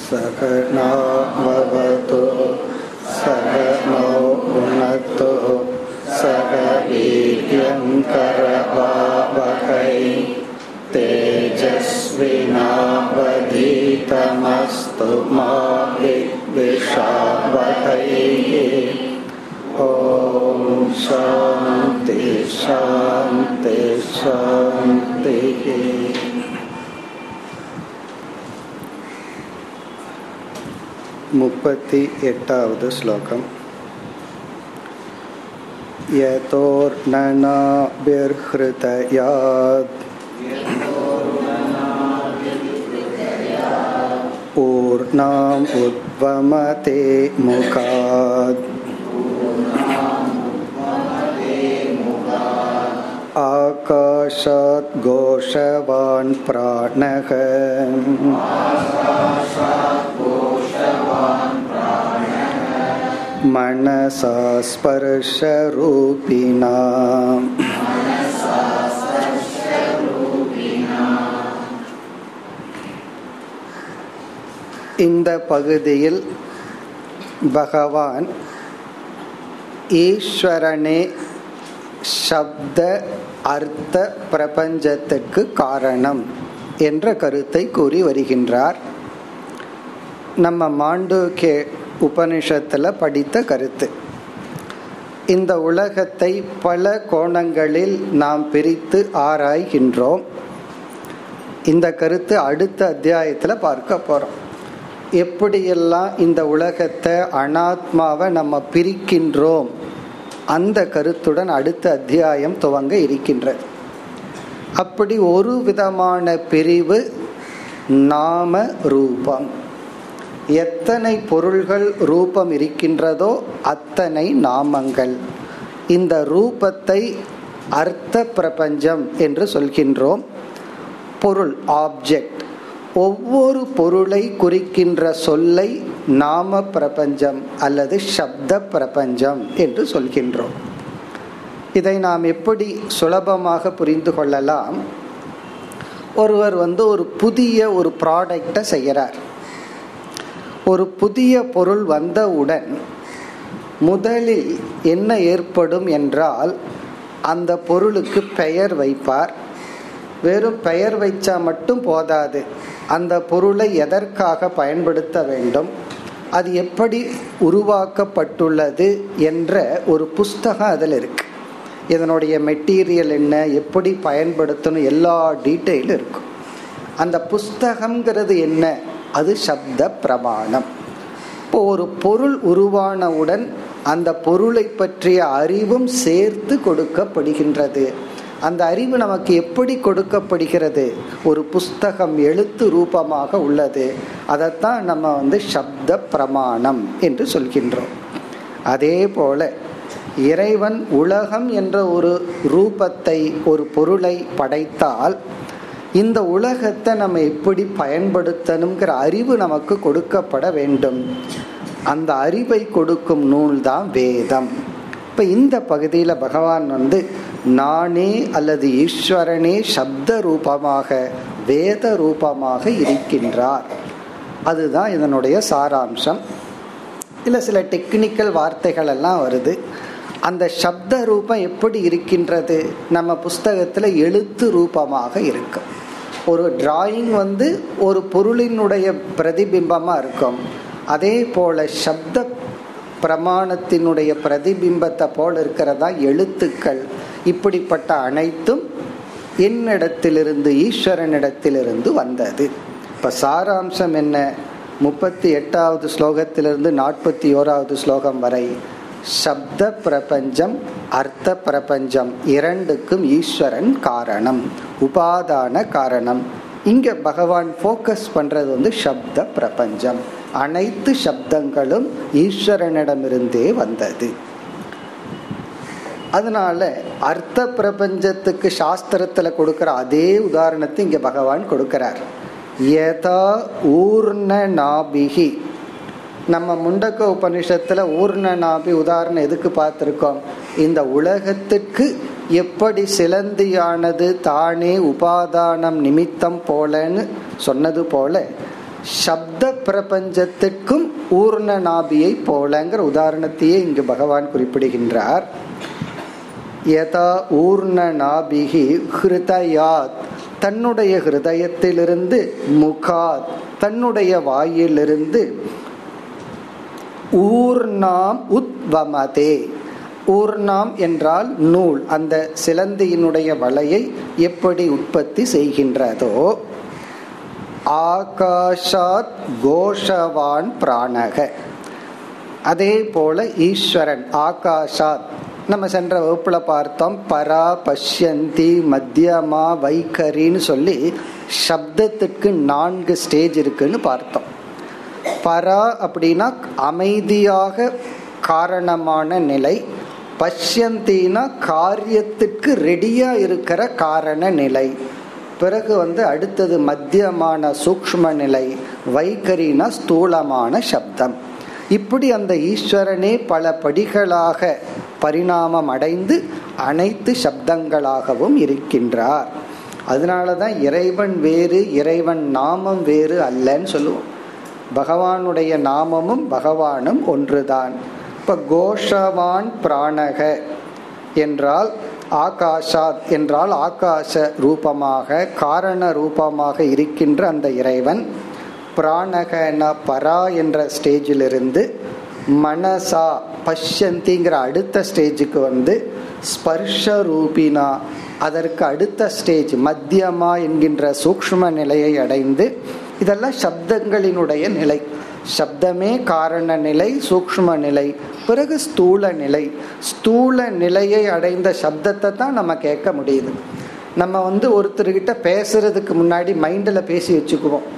सकनावतु सकनो भुनक्तु सक वीर्यङ्करवावहै तेजस्विनावधीतमस्तु मा विद्विषावहैः ॐ शान्ति शान्ति शान्तिः मुपति एटावद् श्लोकम् यतोर्ननाभिर्हृतयात् ऊर्णाम् उद्वमते मुखात् आकाशात् घोषवान् प्राणः मनसा स्पर्शरूपिणा இந்த பகுதியில் பகவான் ஈஸ்வரனே சப்த அர்த்த பிரபஞ்சத்துக்கு காரணம் என்ற கருத்தை கூறி வருகின்றார் நம்ம மாண்டூகே உபனிஷத்தில் படித்த கருத்து இந்த உலகத்தை பல கோணங்களில் நாம் பிரித்து ஆராய்கின்றோம் இந்த கருத்து அடுத்த அத்தியாயத்தில் பார்க்க போகிறோம் எப்படியெல்லாம் இந்த உலகத்தை அனாத்மாவை நம்ம பிரிக்கின்றோம் அந்த கருத்துடன் அடுத்த அத்தியாயம் துவங்க இருக்கின்றது அப்படி ஒரு விதமான பிரிவு நாம ரூபம் எத்தனை பொருள்கள் ரூபம் இருக்கின்றதோ அத்தனை நாமங்கள் இந்த ரூபத்தை அர்த்த பிரபஞ்சம் என்று சொல்கின்றோம் பொருள் ஆப்ஜெக்ட் ஒவ்வொரு பொருளை குறிக்கின்ற சொல்லை நாம பிரபஞ்சம் அல்லது சப்த பிரபஞ்சம் என்று சொல்கின்றோம் இதை நாம் எப்படி சுலபமாக புரிந்து கொள்ளலாம் ஒருவர் வந்து ஒரு புதிய ஒரு ப்ராடக்டை செய்கிறார் ஒரு புதிய பொருள் வந்தவுடன் முதலில் என்ன ஏற்படும் என்றால் அந்த பொருளுக்கு பெயர் வைப்பார் வெறும் பெயர் வைச்சா மட்டும் போதாது அந்த பொருளை எதற்காக பயன்படுத்த வேண்டும் அது எப்படி உருவாக்கப்பட்டுள்ளது என்ற ஒரு புஸ்தகம் அதில் இருக்கு இதனுடைய மெட்டீரியல் என்ன எப்படி பயன்படுத்தணும் எல்லா டீட்டெயிலும் இருக்கும் அந்த புஸ்தகம்ங்கிறது என்ன அது சப்த பிரமாணம் இப்போ ஒரு பொருள் உருவானவுடன் அந்த பொருளை பற்றிய அறிவும் சேர்த்து கொடுக்கப்படுகின்றது அந்த அறிவு நமக்கு எப்படி கொடுக்கப்படுகிறது ஒரு புஸ்தகம் எழுத்து ரூபமாக உள்ளது அதைத்தான் நம்ம வந்து சப்த பிரமாணம் என்று சொல்கின்றோம் அதே போல இறைவன் உலகம் என்ற ஒரு ரூபத்தை ஒரு பொருளை படைத்தால் இந்த உலகத்தை நம்ம எப்படி பயன்படுத்தணுங்கிற அறிவு நமக்கு கொடுக்கப்பட வேண்டும் அந்த அறிவை கொடுக்கும் நூல் தான் வேதம் இப்ப இந்த பகுதியில பகவான் வந்து நானே அல்லது ஈஸ்வரனே சப்த ரூபமாக வேத ரூபமாக இருக்கின்றார் அதுதான் இதனுடைய சாராம்சம் இல்லை சில டெக்னிக்கல் வார்த்தைகள் எல்லாம் வருது அந்த சப்த ரூபம் எப்படி இருக்கின்றது நம்ம புஸ்தகத்தில் எழுத்து ரூபமாக இருக்கு ஒரு டிராயிங் வந்து ஒரு பொருளினுடைய பிரதிபிம்பமாக இருக்கும் அதே போல சப்த பிரமாணத்தினுடைய பிரதிபிம்பத்தை போல் இருக்கிறதா எழுத்துக்கள் இப்படிப்பட்ட அனைத்தும் என்னிடத்திலிருந்து ஈஸ்வரனிடத்திலிருந்து வந்தது இப்ப சாராம்சம் என்ன முப்பத்தி எட்டாவது ஸ்லோகத்திலிருந்து நாற்பத்தி ஓராவது ஸ்லோகம் வரை சப்த பிரபஞ்சம் அர்த்த பிரபஞ்சம் இரண்டுக்கும் ஈஸ்வரன் காரணம் உபாதான காரணம் இங்க பகவான் போக்கஸ் பண்றது வந்து சப்த பிரபஞ்சம் அனைத்து சப்தங்களும் ஈஸ்வரனிடமிருந்தே வந்தது அதனால அர்த்த பிரபஞ்சத்துக்கு சாஸ்திரத்துல கொடுக்கிற அதே உதாரணத்தை இங்க பகவான் கொடுக்கிறார் யதா ஊர்ண நாபிகி நம்ம முண்டக்க உபனிஷத்துல ஊர்ண நாபி உதாரணம் எதுக்கு பார்த்திருக்கோம் இந்த உலகத்துக்கு எப்படி சிலந்தியானது தானே உபாதானம் நிமித்தம் போலன்னு சொன்னது போல சப்த பிரபஞ்சத்திற்கும் ஊர்ண நாபியை போலங்கிற உதாரணத்தையே இங்கு பகவான் குறிப்பிடுகின்றார் யதா ஊர்ண நாபிகி ஹிருதயாத் தன்னுடைய ஹிருதயத்திலிருந்து முகாத் தன்னுடைய வாயிலிருந்து ஊர்ணாம் உத்வமதே ஊர்ணாம் என்றால் நூல் அந்த சிலந்தியினுடைய வலையை எப்படி உற்பத்தி செய்கின்றதோ ஆகாஷாத் கோஷவான் பிராணக அதே போல ஈஸ்வரன் ஆகாஷாத் நம்ம சென்ற வகுப்புல பார்த்தோம் பரா பஷ்யந்தி மத்தியமா வைகரின்னு சொல்லி சப்தத்துக்கு நான்கு ஸ்டேஜ் இருக்குன்னு பார்த்தோம் பரா அப்படின்னா அமைதியாக காரணமான நிலை பஷ்யந்தினா காரியத்துக்கு ரெடியா இருக்கிற காரண நிலை பிறகு வந்து அடுத்தது மத்தியமான சூக்ம நிலை வைகரினா ஸ்தூலமான சப்தம் இப்படி அந்த ஈஸ்வரனே பல படிகளாக பரிணாமம் அடைந்து அனைத்து சப்தங்களாகவும் இருக்கின்றார் அதனாலதான் இறைவன் வேறு இறைவன் நாமம் வேறு அல்லன்னு சொல்லுவோம் பகவானுடைய நாமமும் பகவானும் ஒன்றுதான் இப்ப கோஷவான் பிராணக என்றால் ஆகாஷாத் என்றால் ஆகாச ரூபமாக காரண ரூபமாக இருக்கின்ற அந்த இறைவன் பிராணகன பரா என்ற ஸ்டேஜிலிருந்து மனசா பஷ்யந்திங்கிற அடுத்த ஸ்டேஜுக்கு வந்து ஸ்பர்ஷ ரூபினா அதற்கு அடுத்த ஸ்டேஜ் மத்தியமா என்கின்ற சூக்ஷ்ம நிலையை அடைந்து இதெல்லாம் சப்தங்களினுடைய நிலை சப்தமே காரண நிலை சூக்ஷ்ம நிலை பிறகு ஸ்தூல நிலை ஸ்தூல நிலையை அடைந்த சப்தத்தை தான் நம்ம கேட்க முடியுது நம்ம வந்து ஒருத்தர்கிட்ட பேசுறதுக்கு முன்னாடி மைண்டில் பேசி வச்சுக்குவோம்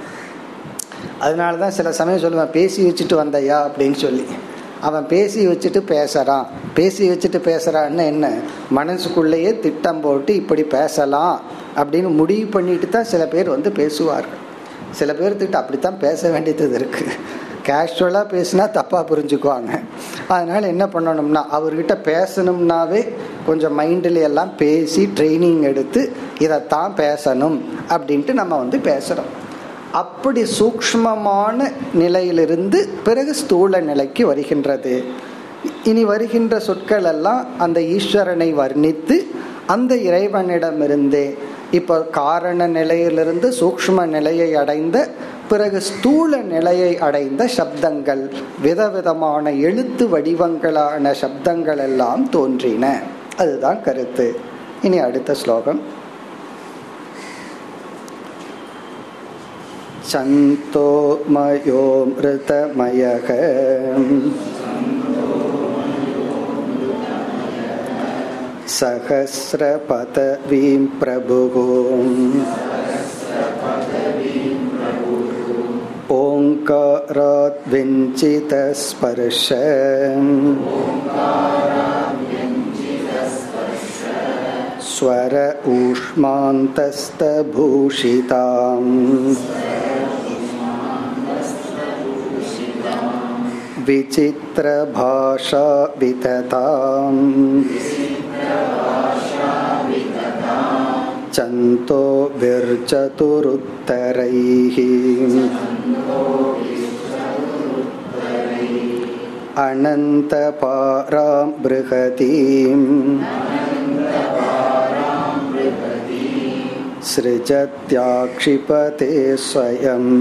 அதனால தான் சில சமயம் சொல்லுவேன் பேசி வச்சுட்டு வந்தையா அப்படின்னு சொல்லி அவன் பேசி வச்சுட்டு பேசுறான் பேசி வச்சுட்டு பேசுறான்னு என்ன மனசுக்குள்ளேயே திட்டம் போட்டு இப்படி பேசலாம் அப்படின்னு முடிவு பண்ணிட்டு தான் சில பேர் வந்து பேசுவார்கள் சில பேர் திட்ட அப்படித்தான் பேச வேண்டியது இருக்கு கேஷுவலாக பேசினா தப்பாக புரிஞ்சுக்குவாங்க அதனால என்ன பண்ணணும்னா அவர்கிட்ட பேசணும்னாவே கொஞ்சம் மைண்டில் எல்லாம் பேசி ட்ரைனிங் எடுத்து இதைத்தான் பேசணும் அப்படின்ட்டு நம்ம வந்து பேசுகிறோம் அப்படி சூக்மமான நிலையிலிருந்து பிறகு ஸ்தூல நிலைக்கு வருகின்றது இனி வருகின்ற சொற்கள் எல்லாம் அந்த ஈஸ்வரனை வர்ணித்து அந்த இறைவனிடமிருந்தே இப்போ காரண நிலையிலிருந்து சூக்ம நிலையை அடைந்த பிறகு ஸ்தூல நிலையை அடைந்த சப்தங்கள் விதவிதமான எழுத்து வடிவங்களான சப்தங்கள் எல்லாம் தோன்றின அதுதான் கருத்து இனி அடுத்த ஸ்லோகம் சந்தோ மயோ மிருதமயக सहस्रपदवीं प्रभुः ओङ्कारात् विञ्चितस्पर्श स्वर ऊष्मान्तस्तभूषिताम् विचित्रभाषा वितताम् चन्तो विर्चतुरुत्तरैः अनन्तपारां बृहतीम् सृजत्याक्षिपते स्वयम्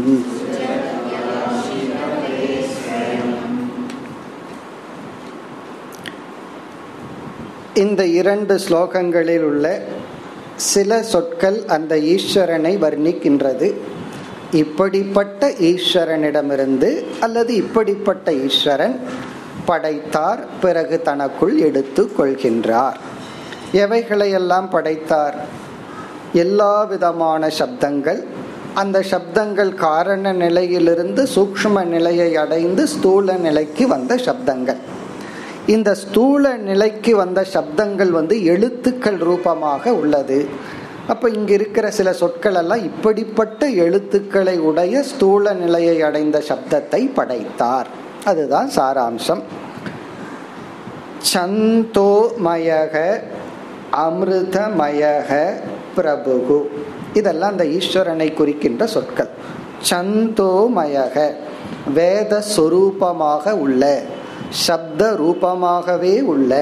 இந்த இரண்டு ஸ்லோகங்களில் உள்ள சில சொற்கள் அந்த ஈஸ்வரனை வர்ணிக்கின்றது இப்படிப்பட்ட ஈஸ்வரனிடமிருந்து அல்லது இப்படிப்பட்ட ஈஸ்வரன் படைத்தார் பிறகு தனக்குள் எடுத்து கொள்கின்றார் எவைகளையெல்லாம் படைத்தார் எல்லா விதமான சப்தங்கள் அந்த சப்தங்கள் காரண நிலையிலிருந்து சூக்ஷ்ம நிலையை அடைந்து ஸ்தூல நிலைக்கு வந்த சப்தங்கள் இந்த ஸ்தூல நிலைக்கு வந்த சப்தங்கள் வந்து எழுத்துக்கள் ரூபமாக உள்ளது அப்ப இங்க இருக்கிற சில சொற்கள் எல்லாம் இப்படிப்பட்ட எழுத்துக்களை உடைய ஸ்தூல நிலையை அடைந்த சப்தத்தை படைத்தார் அதுதான் சாராம்சம் சந்தோமயக அமிர்தமயக பிரபுகு இதெல்லாம் அந்த ஈஸ்வரனை குறிக்கின்ற சொற்கள் சந்தோமயக வேத சொரூபமாக உள்ள சப்த ரூபமாகவே உள்ள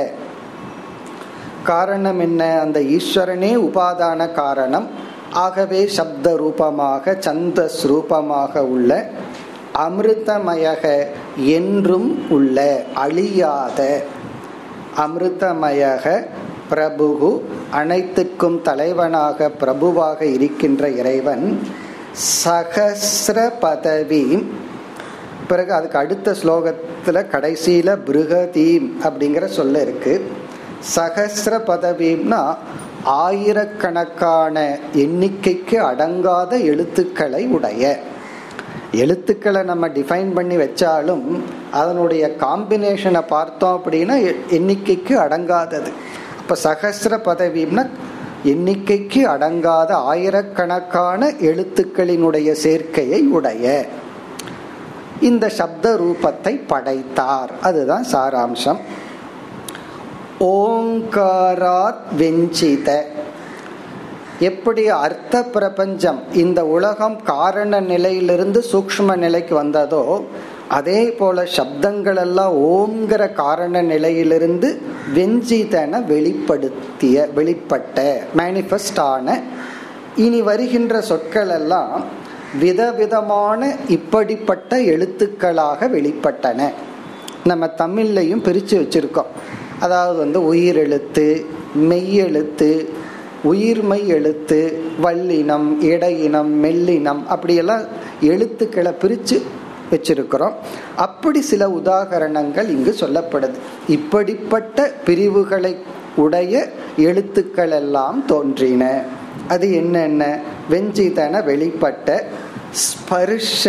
காரணம் என்ன அந்த ஈஸ்வரனே உபாதான காரணம் ஆகவே சப்த ரூபமாக சந்த ரூபமாக உள்ள அமிர்தமயக என்றும் உள்ள அழியாத அமிர்தமயக பிரபுகு அனைத்துக்கும் தலைவனாக பிரபுவாக இருக்கின்ற இறைவன் சகசிர பதவி பிறகு அதுக்கு அடுத்த ஸ்லோகத்துல கடைசியில பிருகதீம் அப்படிங்கிற சொல்ல இருக்கு சகசிர பதவின்னா ஆயிரக்கணக்கான எண்ணிக்கைக்கு அடங்காத எழுத்துக்களை உடைய எழுத்துக்களை நம்ம டிஃபைன் பண்ணி வச்சாலும் அதனுடைய காம்பினேஷனை பார்த்தோம் அப்படின்னா எண்ணிக்கைக்கு அடங்காதது அப்ப சகசிர பதவின்னா எண்ணிக்கைக்கு அடங்காத ஆயிரக்கணக்கான எழுத்துக்களினுடைய சேர்க்கையை உடைய இந்த சப்த ரூபத்தை படைத்தார் அதுதான் சாராம்சம் ஓங்காராத் வெஞ்சித எப்படி அர்த்த பிரபஞ்சம் இந்த உலகம் காரண நிலையிலிருந்து சூக்ம நிலைக்கு வந்ததோ அதே போல சப்தங்கள் எல்லாம் ஓங்கிற காரண நிலையிலிருந்து வெஞ்சிதன வெளிப்படுத்திய வெளிப்பட்ட மேனிஃபெஸ்ட் ஆன இனி வருகின்ற சொற்கள் எல்லாம் விதவிதமான இப்படிப்பட்ட எழுத்துக்களாக வெளிப்பட்டன நம்ம தமிழ்லையும் பிரித்து வச்சிருக்கோம் அதாவது வந்து உயிரெழுத்து மெய்யெழுத்து உயிர்மை எழுத்து வல்லினம் இடையினம் மெல்லினம் அப்படியெல்லாம் எழுத்துக்களை பிரித்து வச்சிருக்கிறோம் அப்படி சில உதாகரணங்கள் இங்கு சொல்லப்படுது இப்படிப்பட்ட பிரிவுகளை உடைய எழுத்துக்கள் எல்லாம் தோன்றின அது என்னென்ன வெஞ்சிதன வெளிப்பட்ட ஸ்பர்ஷ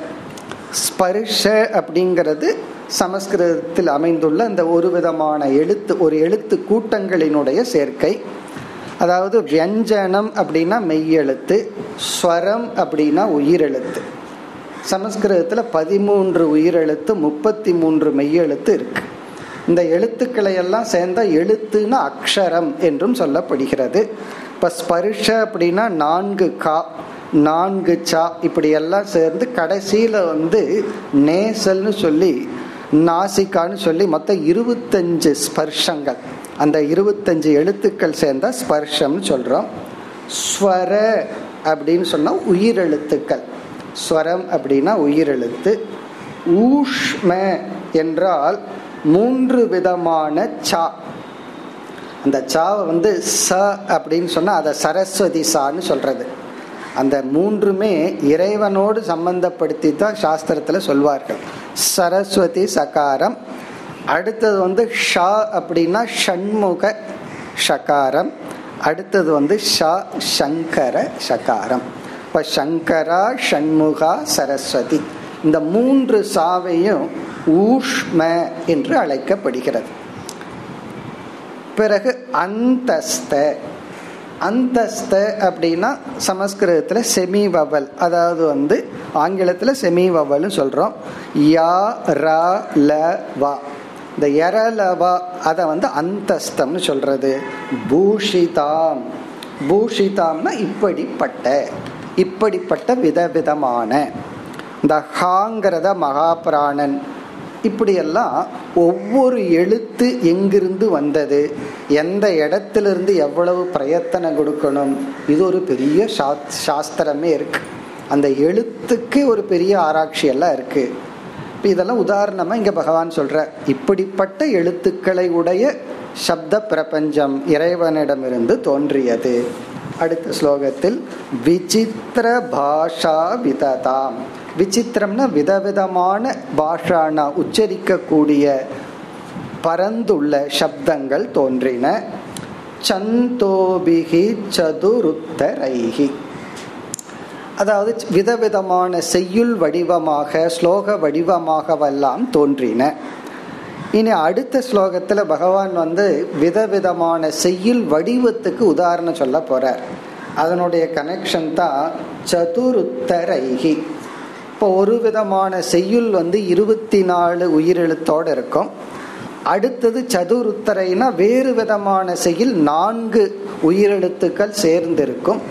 ஸ்பர்ஷ அப்படிங்கிறது சமஸ்கிருதத்தில் அமைந்துள்ள அந்த ஒரு விதமான எழுத்து ஒரு எழுத்து கூட்டங்களினுடைய சேர்க்கை அதாவது வியஞ்சனம் அப்படின்னா மெய்யெழுத்து ஸ்வரம் அப்படின்னா உயிரெழுத்து சமஸ்கிருதத்தில் பதிமூன்று உயிரெழுத்து முப்பத்தி மூன்று மெய்யெழுத்து இருக்கு இந்த எழுத்துக்களை எல்லாம் சேர்ந்த எழுத்துன்னு அக்ஷரம் என்றும் சொல்லப்படுகிறது இப்போ ஸ்பர்ஷ அப்படின்னா நான்கு கா நான்கு சா இப்படி எல்லாம் சேர்ந்து கடைசியில் வந்து நேசல்னு சொல்லி நாசிக்கான்னு சொல்லி மொத்தம் இருபத்தஞ்சு ஸ்பர்ஷங்கள் அந்த இருபத்தஞ்சு எழுத்துக்கள் சேர்ந்த ஸ்பர்ஷம்னு சொல்கிறோம் ஸ்வர அப்படின்னு சொன்னால் உயிரெழுத்துக்கள் ஸ்வரம் அப்படின்னா உயிரெழுத்து ஊஷ்ம என்றால் மூன்று விதமான சா அந்த சாவை வந்து ச அப்படின்னு சொன்னால் அதை சரஸ்வதி சான்னு சொல்றது அந்த மூன்றுமே இறைவனோடு சம்பந்தப்படுத்தி தான் சாஸ்திரத்தில் சொல்வார்கள் சரஸ்வதி சகாரம் அடுத்தது வந்து ஷா அப்படின்னா ஷண்முக ஷகாரம் அடுத்தது வந்து ஷா சங்கர சகாரம் இப்போ சங்கரா ஷண்முகா சரஸ்வதி இந்த மூன்று சாவையும் ஊஷ்ம என்று அழைக்கப்படுகிறது பிறகு அந்தஸ்த அந்தஸ்த அப்படின்னா சமஸ்கிருதத்தில் செமி வவல் அதாவது வந்து ஆங்கிலத்தில் செமி வவல்னு சொல்கிறோம் யா ரா ல வா இந்த எரலவா அதை வந்து அந்தஸ்தம்னு சொல்றது பூஷிதாம் பூஷிதாம்னா இப்படிப்பட்ட இப்படிப்பட்ட விதவிதமான இந்த ஹாங்கிறத மகாபிராணன் இப்படியெல்லாம் ஒவ்வொரு எழுத்து எங்கிருந்து வந்தது எந்த இடத்திலிருந்து எவ்வளவு பிரயத்தனம் கொடுக்கணும் இது ஒரு பெரிய சாஸ்திரமே இருக்கு அந்த எழுத்துக்கு ஒரு பெரிய ஆராய்ச்சி எல்லாம் இருக்கு இப்போ இதெல்லாம் உதாரணமா இங்க பகவான் சொல்ற இப்படிப்பட்ட எழுத்துக்களை உடைய சப்த பிரபஞ்சம் இறைவனிடமிருந்து தோன்றியது அடுத்த ஸ்லோகத்தில் விசித்திர பாஷா விததாம் விசித்திரம்னா விதவிதமான பாஷானா உச்சரிக்கக்கூடிய பரந்துள்ள சப்தங்கள் தோன்றின சந்தோபிகி சதுருத்தரைகி அதாவது விதவிதமான செய்யுள் வடிவமாக ஸ்லோக வடிவமாகவெல்லாம் தோன்றின இனி அடுத்த ஸ்லோகத்துல பகவான் வந்து விதவிதமான செய்யுள் வடிவத்துக்கு உதாரணம் சொல்ல போறார் அதனுடைய கனெக்ஷன் தான் சதுருத்தரைகி இப்போ ஒரு விதமான செய்யுள் வந்து இருபத்தி நாலு உயிரெழுத்தோடு இருக்கும் அடுத்தது சதுருத்தரைனா வேறு விதமான செய்யுள் நான்கு உயிரெழுத்துக்கள் சேர்ந்திருக்கும்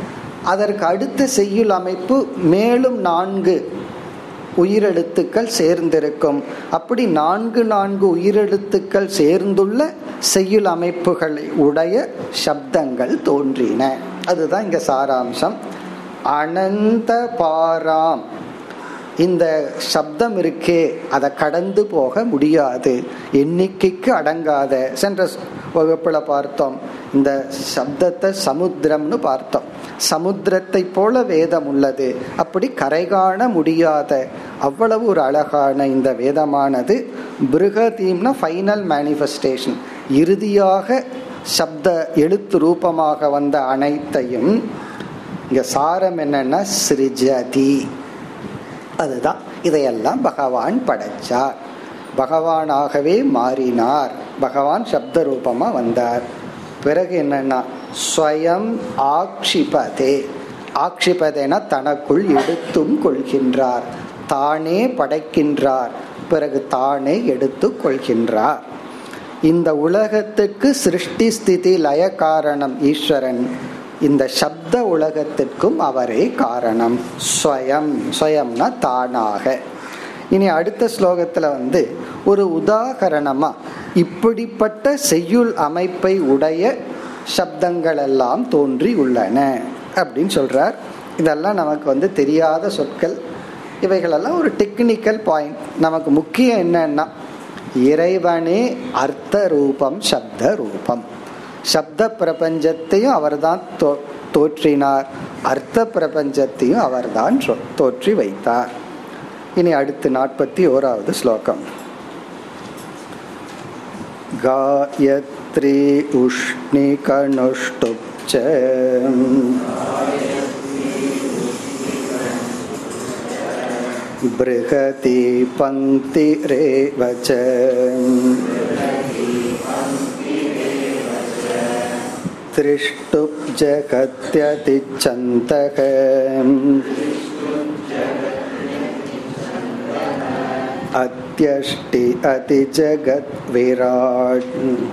அதற்கு அடுத்த செய்யுள் அமைப்பு மேலும் நான்கு உயிரெழுத்துக்கள் சேர்ந்திருக்கும் அப்படி நான்கு நான்கு உயிரெழுத்துக்கள் சேர்ந்துள்ள செய்யுள் அமைப்புகளை உடைய சப்தங்கள் தோன்றின அதுதான் இங்க சாராம்சம் அனந்த பாராம் இந்த சப்தம் இருக்கே அதை கடந்து போக முடியாது எண்ணிக்கைக்கு அடங்காத சென்ற வகுப்புல பார்த்தோம் இந்த சப்தத்தை சமுத்திரம்னு பார்த்தோம் சமுத்திரத்தை போல வேதம் உள்ளது அப்படி கரை காண முடியாத அவ்வளவு ஒரு அழகான இந்த வேதமானது பிருகதீம்னா ஃபைனல் மேனிஃபெஸ்டேஷன் இறுதியாக சப்த எழுத்து ரூபமாக வந்த அனைத்தையும் இங்க சாரம் என்னன்னா சிருஜதி அதுதான் இதையெல்லாம் பகவான் படைச்சார் பகவானாகவே மாறினார் பகவான் சப்த ரூபமா வந்தார் பிறகு என்னன்னா ஸ்வயம் ஆக்ஷிபதே ஆக்ஷிபதேனா தனக்குள் எடுத்தும் கொள்கின்றார் தானே படைக்கின்றார் பிறகு தானே எடுத்து கொள்கின்றார் இந்த உலகத்துக்கு சிருஷ்டி ஸ்திதி லய காரணம் ஈஸ்வரன் இந்த சப்த உலகத்திற்கும் அவரே காரணம் ஸ்வயம் ஸ்வயம்னா தானாக இனி அடுத்த ஸ்லோகத்துல வந்து ஒரு உதாகரணமா இப்படிப்பட்ட செய்யுள் அமைப்பை உடைய சப்தங்கள் எல்லாம் தோன்றி உள்ளன அப்படின்னு சொல்றார் இதெல்லாம் நமக்கு வந்து தெரியாத சொற்கள் இவைகளெல்லாம் ஒரு டெக்னிக்கல் பாயிண்ட் நமக்கு முக்கியம் என்னன்னா இறைவனே அர்த்த ரூபம் சப்த ரூபம் சப்த பிரபஞ்சத்தையும் அவர்தான் தோற்றினார் அர்த்த பிரபஞ்சத்தையும் அவர்தான் தோற்றி வைத்தார் இனி அடுத்து நாற்பத்தி ஓராவது ஸ்லோகம் காயத்ரி உஷ்ணி கணுஷ்டுப்ச बृहति पङ्क्तिरेव च त्रिष्टुब्जगत्यतिच्छन्तः अत्यष्टि अतिजगद्विराट्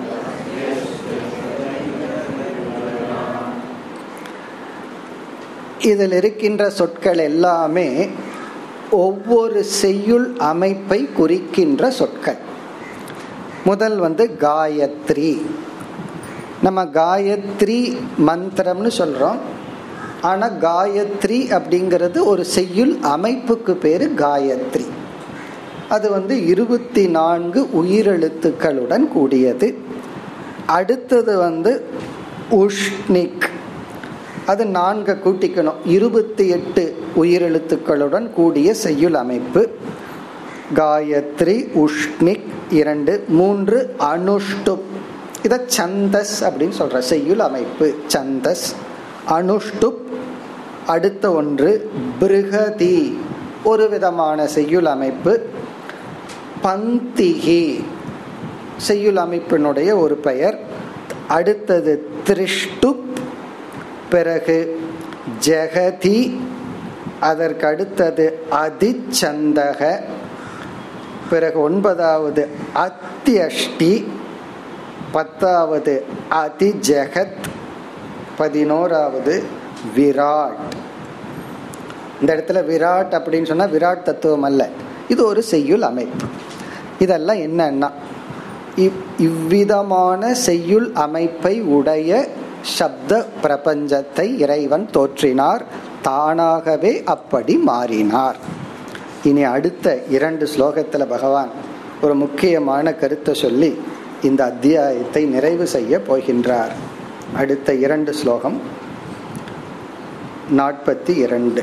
இதில் இருக்கின்ற சொற்கள் எல்லாமே ஒவ்வொரு செய்யுள் அமைப்பை குறிக்கின்ற சொற்கள் முதல் வந்து காயத்ரி நம்ம காயத்ரி மந்திரம்னு சொல்றோம் ஆனா காயத்ரி அப்படிங்கிறது ஒரு செய்யுள் அமைப்புக்கு பேரு காயத்ரி அது வந்து இருபத்தி நான்கு உயிரெழுத்துக்களுடன் கூடியது அடுத்தது வந்து உஷ்ணிக் அது நான்கு கூட்டிக்கணும் இருபத்தி எட்டு உயிரெழுத்துக்களுடன் கூடிய செய்யுள் அமைப்பு காயத்ரி உஷ்ணிக் இரண்டு மூன்று அனுஷ்டுப் இத சந்தஸ் அப்படின்னு சொல்ற செய்யுள் அமைப்பு சந்தஸ் அனுஷ்டுப் அடுத்த ஒன்று பிருகதி ஒரு விதமான செய்யுள் அமைப்பு பந்திகி செய்யுள் அமைப்பினுடைய ஒரு பெயர் அடுத்தது திருஷ்டுப் பிறகு ஜெகதி அதற்கு அடுத்தது அதிச்சந்தக பிறகு ஒன்பதாவது அத்தியஷ்டி பத்தாவது அதிஜெகத் பதினோராவது விராட் இந்த இடத்துல விராட் அப்படின்னு சொன்னா விராட் தத்துவம் அல்ல இது ஒரு செய்யுள் அமைப்பு இதெல்லாம் என்னன்னா இவ்விதமான செய்யுள் அமைப்பை உடைய சப்த பிரபஞ்சத்தை இறைவன் தோற்றினார் தானாகவே அப்படி மாறினார் இனி அடுத்த இரண்டு ஸ்லோகத்துல பகவான் ஒரு முக்கியமான கருத்தை சொல்லி இந்த அத்தியாயத்தை நிறைவு செய்ய போகின்றார் அடுத்த இரண்டு ஸ்லோகம் நாற்பத்தி இரண்டு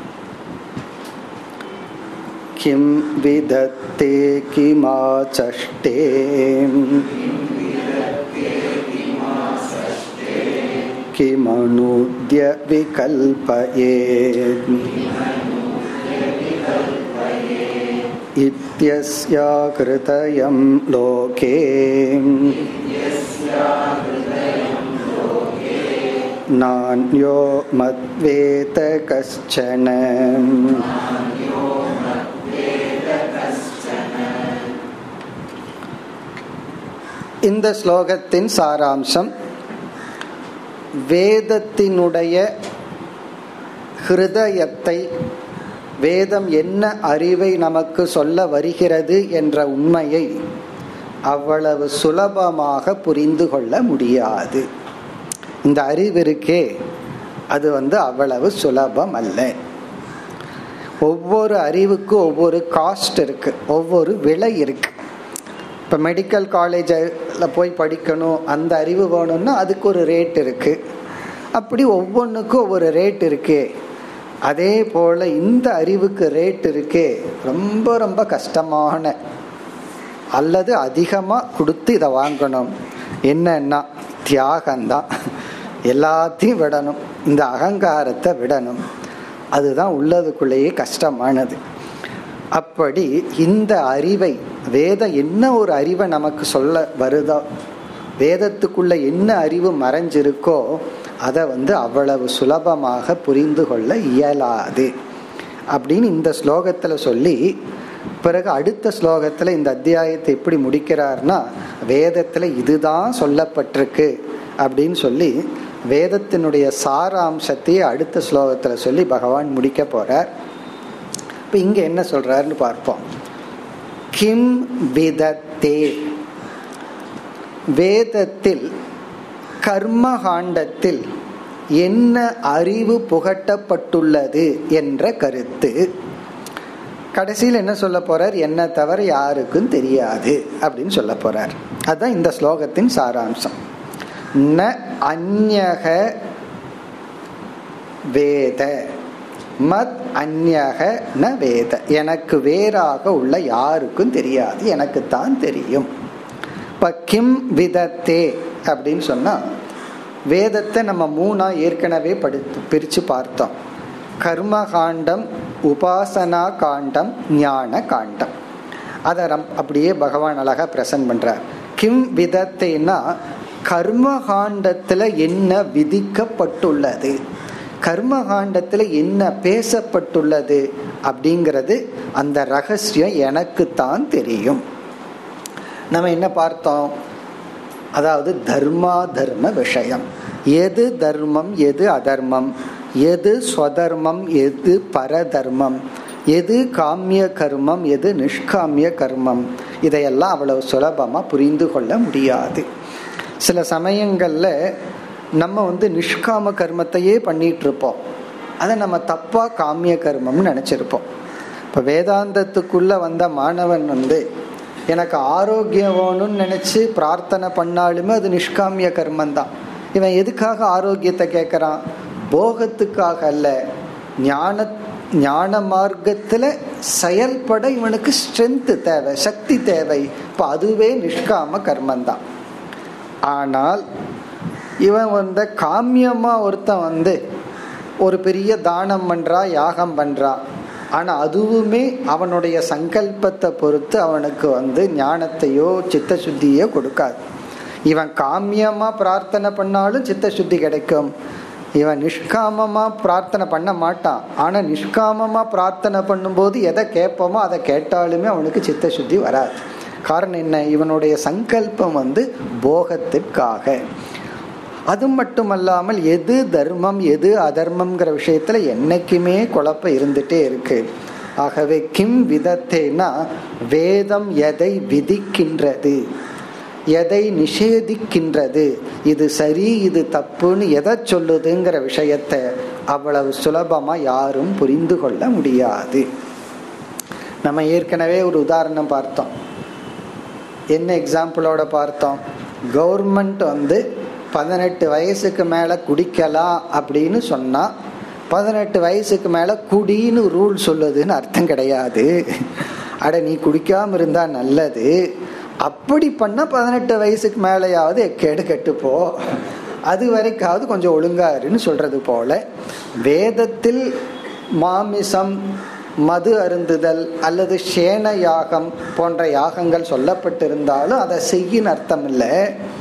கிம் விதத்தே கிமாச்சஷ்டே किमनूद्य विकल्पयेत् इत्यस्याकृतयं लोके नान्यो मद्वेत कश्चन இந்த ஸ்லோகத்தின் சாராம்சம் வேதத்தினுடைய ஹிருதயத்தை வேதம் என்ன அறிவை நமக்கு சொல்ல வருகிறது என்ற உண்மையை அவ்வளவு சுலபமாக புரிந்து கொள்ள முடியாது இந்த அறிவு இருக்கே அது வந்து அவ்வளவு சுலபம் அல்ல ஒவ்வொரு அறிவுக்கும் ஒவ்வொரு காஸ்ட் இருக்கு ஒவ்வொரு விலை இருக்கு இப்போ மெடிக்கல் காலேஜில் போய் படிக்கணும் அந்த அறிவு வேணும்னா அதுக்கு ஒரு ரேட் இருக்கு அப்படி ஒவ்வொன்றுக்கும் ஒவ்வொரு ரேட் இருக்கே அதே போல இந்த அறிவுக்கு ரேட் இருக்கே ரொம்ப ரொம்ப கஷ்டமான அல்லது அதிகமாக கொடுத்து இதை வாங்கணும் என்னன்னா தியாகம்தான் எல்லாத்தையும் விடணும் இந்த அகங்காரத்தை விடணும் அதுதான் உள்ளதுக்குள்ளேயே கஷ்டமானது அப்படி இந்த அறிவை வேதம் என்ன ஒரு அறிவை நமக்கு சொல்ல வருதோ வேதத்துக்குள்ள என்ன அறிவு மறைஞ்சிருக்கோ அதை வந்து அவ்வளவு சுலபமாக புரிந்து கொள்ள இயலாது அப்படின்னு இந்த ஸ்லோகத்துல சொல்லி பிறகு அடுத்த ஸ்லோகத்துல இந்த அத்தியாயத்தை எப்படி முடிக்கிறார்னா வேதத்துல இதுதான் சொல்லப்பட்டிருக்கு அப்படின்னு சொல்லி வேதத்தினுடைய சாராம்சத்தையே அடுத்த ஸ்லோகத்துல சொல்லி பகவான் முடிக்க போறார் இப்ப இங்க என்ன சொல்றாருன்னு பார்ப்போம் கிம் விதத்தே வேதத்தில் கர்மகாண்டத்தில் என்ன அறிவு புகட்டப்பட்டுள்ளது என்ற கருத்து கடைசியில் என்ன சொல்ல போறார் என்ன தவிர யாருக்கும் தெரியாது அப்படின்னு சொல்ல போறார் அதுதான் இந்த ஸ்லோகத்தின் சாராம்சம் ந அந்யக வேத மத் அந்யக ந வேத எனக்கு வேறாக உள்ள யாருக்கும் தெரியாது எனக்கு தான் தெரியும் இப்ப கிம் விதத்தே அப்படின்னு சொன்னா வேதத்தை நம்ம மூணா ஏற்கனவே படித்து பிரிச்சு பார்த்தோம் கர்ம காண்டம் உபாசனா காண்டம் ஞான காண்டம் அதை ரம் அப்படியே பகவான் அழகா பிரசன்ட் பண்றார் கிம் விதத்தைனா கர்ம காண்டத்துல என்ன விதிக்கப்பட்டுள்ளது கர்ம காண்டத்துல என்ன பேசப்பட்டுள்ளது அப்படிங்கிறது அந்த ரகசியம் எனக்கு தான் தெரியும் நம்ம என்ன பார்த்தோம் அதாவது தர்மா தர்ம விஷயம் எது தர்மம் எது அதர்மம் எது ஸ்வதர்மம் எது பரதர்மம் எது காமிய கர்மம் எது நிஷ்காமிய கர்மம் இதையெல்லாம் அவ்வளவு சுலபமா புரிந்து கொள்ள முடியாது சில சமயங்கள்ல நம்ம வந்து நிஷ்காம கர்மத்தையே பண்ணிட்டு இருப்போம் அதை நம்ம தப்பா காமிய கர்மம்னு நினைச்சிருப்போம் இப்ப வேதாந்தத்துக்குள்ள வந்த மாணவன் வந்து எனக்கு ஆரோக்கியம் வேணும்னு நினைச்சு பிரார்த்தனை பண்ணாலுமே அது நிஷ்காமிய கர்மம் தான் இவன் எதுக்காக ஆரோக்கியத்தை கேட்கறான் போகத்துக்காக அல்ல ஞான ஞான மார்க்கத்துல செயல்பட இவனுக்கு ஸ்ட்ரென்த் தேவை சக்தி தேவை இப்ப அதுவே நிஷ்காம கர்மம் தான் ஆனால் இவன் வந்து காமியமா ஒருத்தன் வந்து ஒரு பெரிய தானம் பண்றா யாகம் பண்றா ஆனா அதுவுமே அவனுடைய சங்கல்பத்தை பொறுத்து அவனுக்கு வந்து ஞானத்தையோ சித்த சுத்தியோ கொடுக்காது இவன் காமியமா பிரார்த்தனை பண்ணாலும் சித்த சுத்தி கிடைக்கும் இவன் நிஷ்காமமா பிரார்த்தனை பண்ண மாட்டான் ஆனா நிஷ்காமமா பிரார்த்தனை பண்ணும்போது எதை கேட்போமோ அதை கேட்டாலுமே அவனுக்கு சித்த சுத்தி வராது காரணம் என்ன இவனுடைய சங்கல்பம் வந்து போகத்திற்காக அது மட்டுமல்லாமல் எது தர்மம் எது அதர்மம்ங்கிற விஷயத்துல என்னைக்குமே குழப்பம் இருந்துட்டே இருக்கு ஆகவே கிம் விதத்தேனா வேதம் எதை விதிக்கின்றது எதை நிஷேதிக்கின்றது இது சரி இது தப்புன்னு எதை சொல்லுதுங்கிற விஷயத்த அவ்வளவு சுலபமா யாரும் புரிந்து கொள்ள முடியாது நம்ம ஏற்கனவே ஒரு உதாரணம் பார்த்தோம் என்ன எக்ஸாம்பிளோட பார்த்தோம் கவர்மெண்ட் வந்து பதினெட்டு வயசுக்கு மேல குடிக்கலாம் அப்படின்னு சொன்னா பதினெட்டு வயசுக்கு மேல குடின்னு ரூல் சொல்லுதுன்னு அர்த்தம் கிடையாது அட நீ குடிக்காம இருந்தா நல்லது அப்படி பண்ண பதினெட்டு வயசுக்கு மேலேயாவது எக்கேடு கெட்டுப்போ அது வரைக்காவது கொஞ்சம் ஒழுங்காருன்னு சொல்றது போல வேதத்தில் மாமிசம் மது அருந்துதல் அல்லது சேன யாகம் போன்ற யாகங்கள் சொல்லப்பட்டிருந்தாலும் அதை செய்யின் அர்த்தம் இல்லை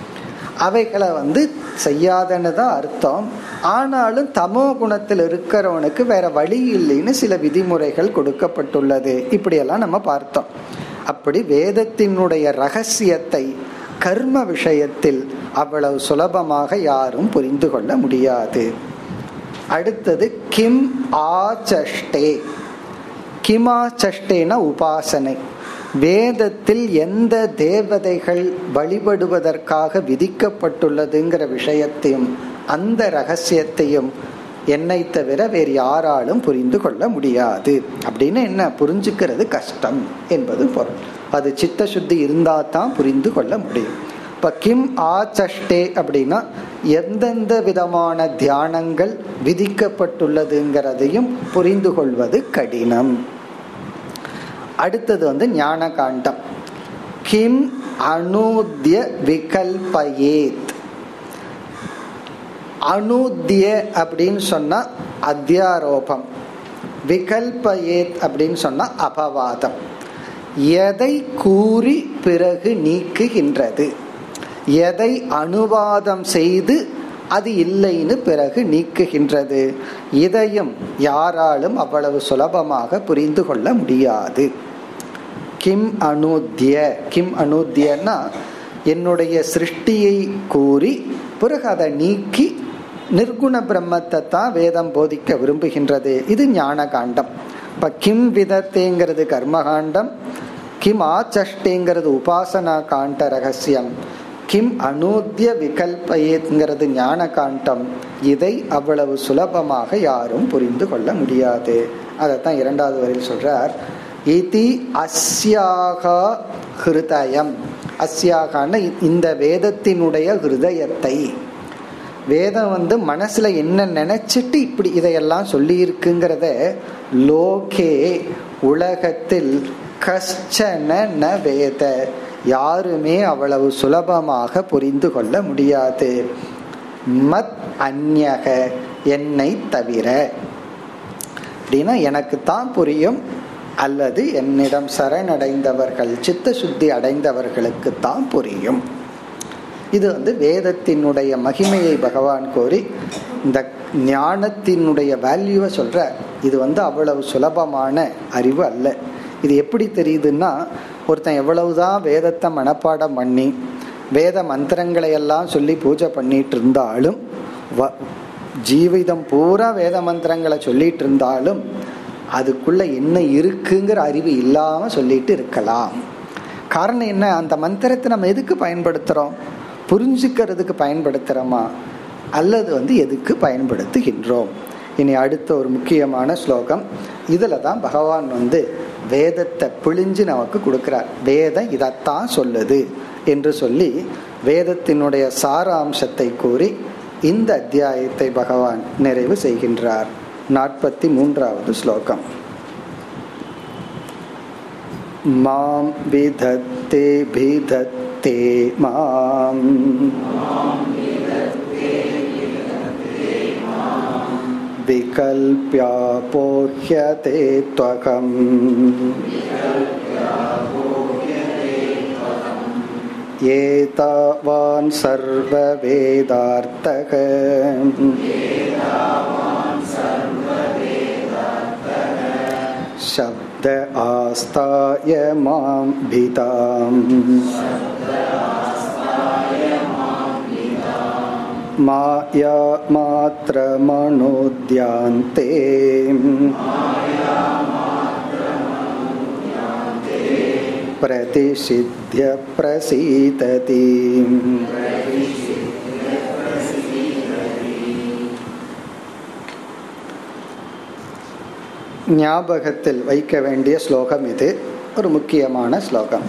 அவைகளை வந்து செய்யாதன்னு தான் அர்த்தம் ஆனாலும் தமோ குணத்தில் இருக்கிறவனுக்கு வேற வழி இல்லைன்னு சில விதிமுறைகள் கொடுக்கப்பட்டுள்ளது இப்படியெல்லாம் நம்ம பார்த்தோம் அப்படி வேதத்தினுடைய ரகசியத்தை கர்ம விஷயத்தில் அவ்வளவு சுலபமாக யாரும் புரிந்து கொள்ள முடியாது அடுத்தது கிம் ஆச்சஷ்டே கிமாச்சஷ்டேன உபாசனை வேதத்தில் எந்த தேவதைகள் வழிபடுவதற்காக விதிக்கப்பட்டுள்ளதுங்கிற விஷயத்தையும் அந்த ரகசியத்தையும் என்னை தவிர வேறு யாராலும் புரிந்து கொள்ள முடியாது அப்படின்னு என்ன புரிஞ்சுக்கிறது கஷ்டம் என்பது பொருள் அது சித்த சுத்தி இருந்தா தான் புரிந்து கொள்ள முடியும் இப்ப கிம் ஆச்சஷ்டே அப்படின்னா எந்தெந்த விதமான தியானங்கள் விதிக்கப்பட்டுள்ளதுங்கிறதையும் புரிந்து கொள்வது கடினம் அடுத்தது வந்து ஞான காண்டம் கிம் அனூத்ய விகல்பயேத் அனூத்திய அப்படின்னு சொன்னா அத்தியாரோபம் விகல்பயேத் அப்படின்னு சொன்னா அபவாதம் எதை கூறி பிறகு நீக்குகின்றது எதை அனுவாதம் செய்து அது இல்லைன்னு பிறகு நீக்குகின்றது இதையும் யாராலும் அவ்வளவு சுலபமாக புரிந்து கொள்ள முடியாது கிம் அனூத்திய கிம் அனூத்தியன்னா என்னுடைய சிருஷ்டியை கூறி பிறகு அதை நீக்கி நிர்குண பிரம்மத்தை தான் வேதம் போதிக்க விரும்புகின்றது இது ஞான காண்டம் இப்ப கிம் விதத்தேங்கிறது கர்மகாண்டம் கிம் ஆச்சஷ்டேங்கிறது உபாசனா காண்ட ரகசியம் கிம் அனூத்திய விகல்பயேங்கிறது ஞான காண்டம் இதை அவ்வளவு சுலபமாக யாரும் புரிந்து கொள்ள முடியாது அதைத்தான் இரண்டாவது வரையில் சொல்றார் இதி அஸ்யாகா ஹிருதயம் அஸ்யாகான இந்த வேதத்தினுடைய ஹிருதயத்தை வேதம் வந்து மனசுல என்ன நினைச்சிட்டு இப்படி இதையெல்லாம் சொல்லி இருக்குங்கிறத லோகே உலகத்தில் கஷ்டன ந வேத யாருமே அவ்வளவு சுலபமாக புரிந்து கொள்ள முடியாது மத் அந்யக என்னை தவிர அப்படின்னா எனக்கு தான் புரியும் அல்லது என்னிடம் சரணடைந்தவர்கள் சித்த சுத்தி அடைந்தவர்களுக்கு தான் புரியும் இது வந்து வேதத்தினுடைய மகிமையை பகவான் கோரி இந்த ஞானத்தினுடைய வேல்யூவை சொல்ற இது வந்து அவ்வளவு சுலபமான அறிவு அல்ல இது எப்படி தெரியுதுன்னா ஒருத்தன் எவ்வளவுதான் வேதத்தை மனப்பாடம் பண்ணி வேத மந்திரங்களை எல்லாம் சொல்லி பூஜை பண்ணிட்டு இருந்தாலும் ஜீவிதம் பூரா வேத மந்திரங்களை சொல்லிட்டு இருந்தாலும் அதுக்குள்ள என்ன இருக்குங்கிற அறிவு இல்லாம சொல்லிட்டு இருக்கலாம் காரணம் என்ன அந்த மந்திரத்தை நம்ம எதுக்கு பயன்படுத்துறோம் புரிஞ்சுக்கிறதுக்கு பயன்படுத்துறோமா அல்லது வந்து எதுக்கு பயன்படுத்துகின்றோம் இனி அடுத்த ஒரு முக்கியமான ஸ்லோகம் இதுல தான் பகவான் வந்து வேதத்தை பிழிஞ்சு நமக்கு கொடுக்கிறார் வேதம் இதைத்தான் சொல்லுது என்று சொல்லி வேதத்தினுடைய சாராம்சத்தை கூறி இந்த அத்தியாயத்தை பகவான் நிறைவு செய்கின்றார் நாற்பத்தி மூன்றாவது ஸ்லோகம் மாம் விதத்தே விதத்தே மாம் विकल्प्यापोह्यते त्वकम् एतावान् सर्ववेदार्थः शब्द आस्ताय मां भिताम् माया मात्रमणोद्यान्ते प्रतिषिध्य प्रसीदति ஞாபகத்தில் வைக்க வேண்டிய ஸ்லோகம் இது ஒரு முக்கியமான ஸ்லோகம்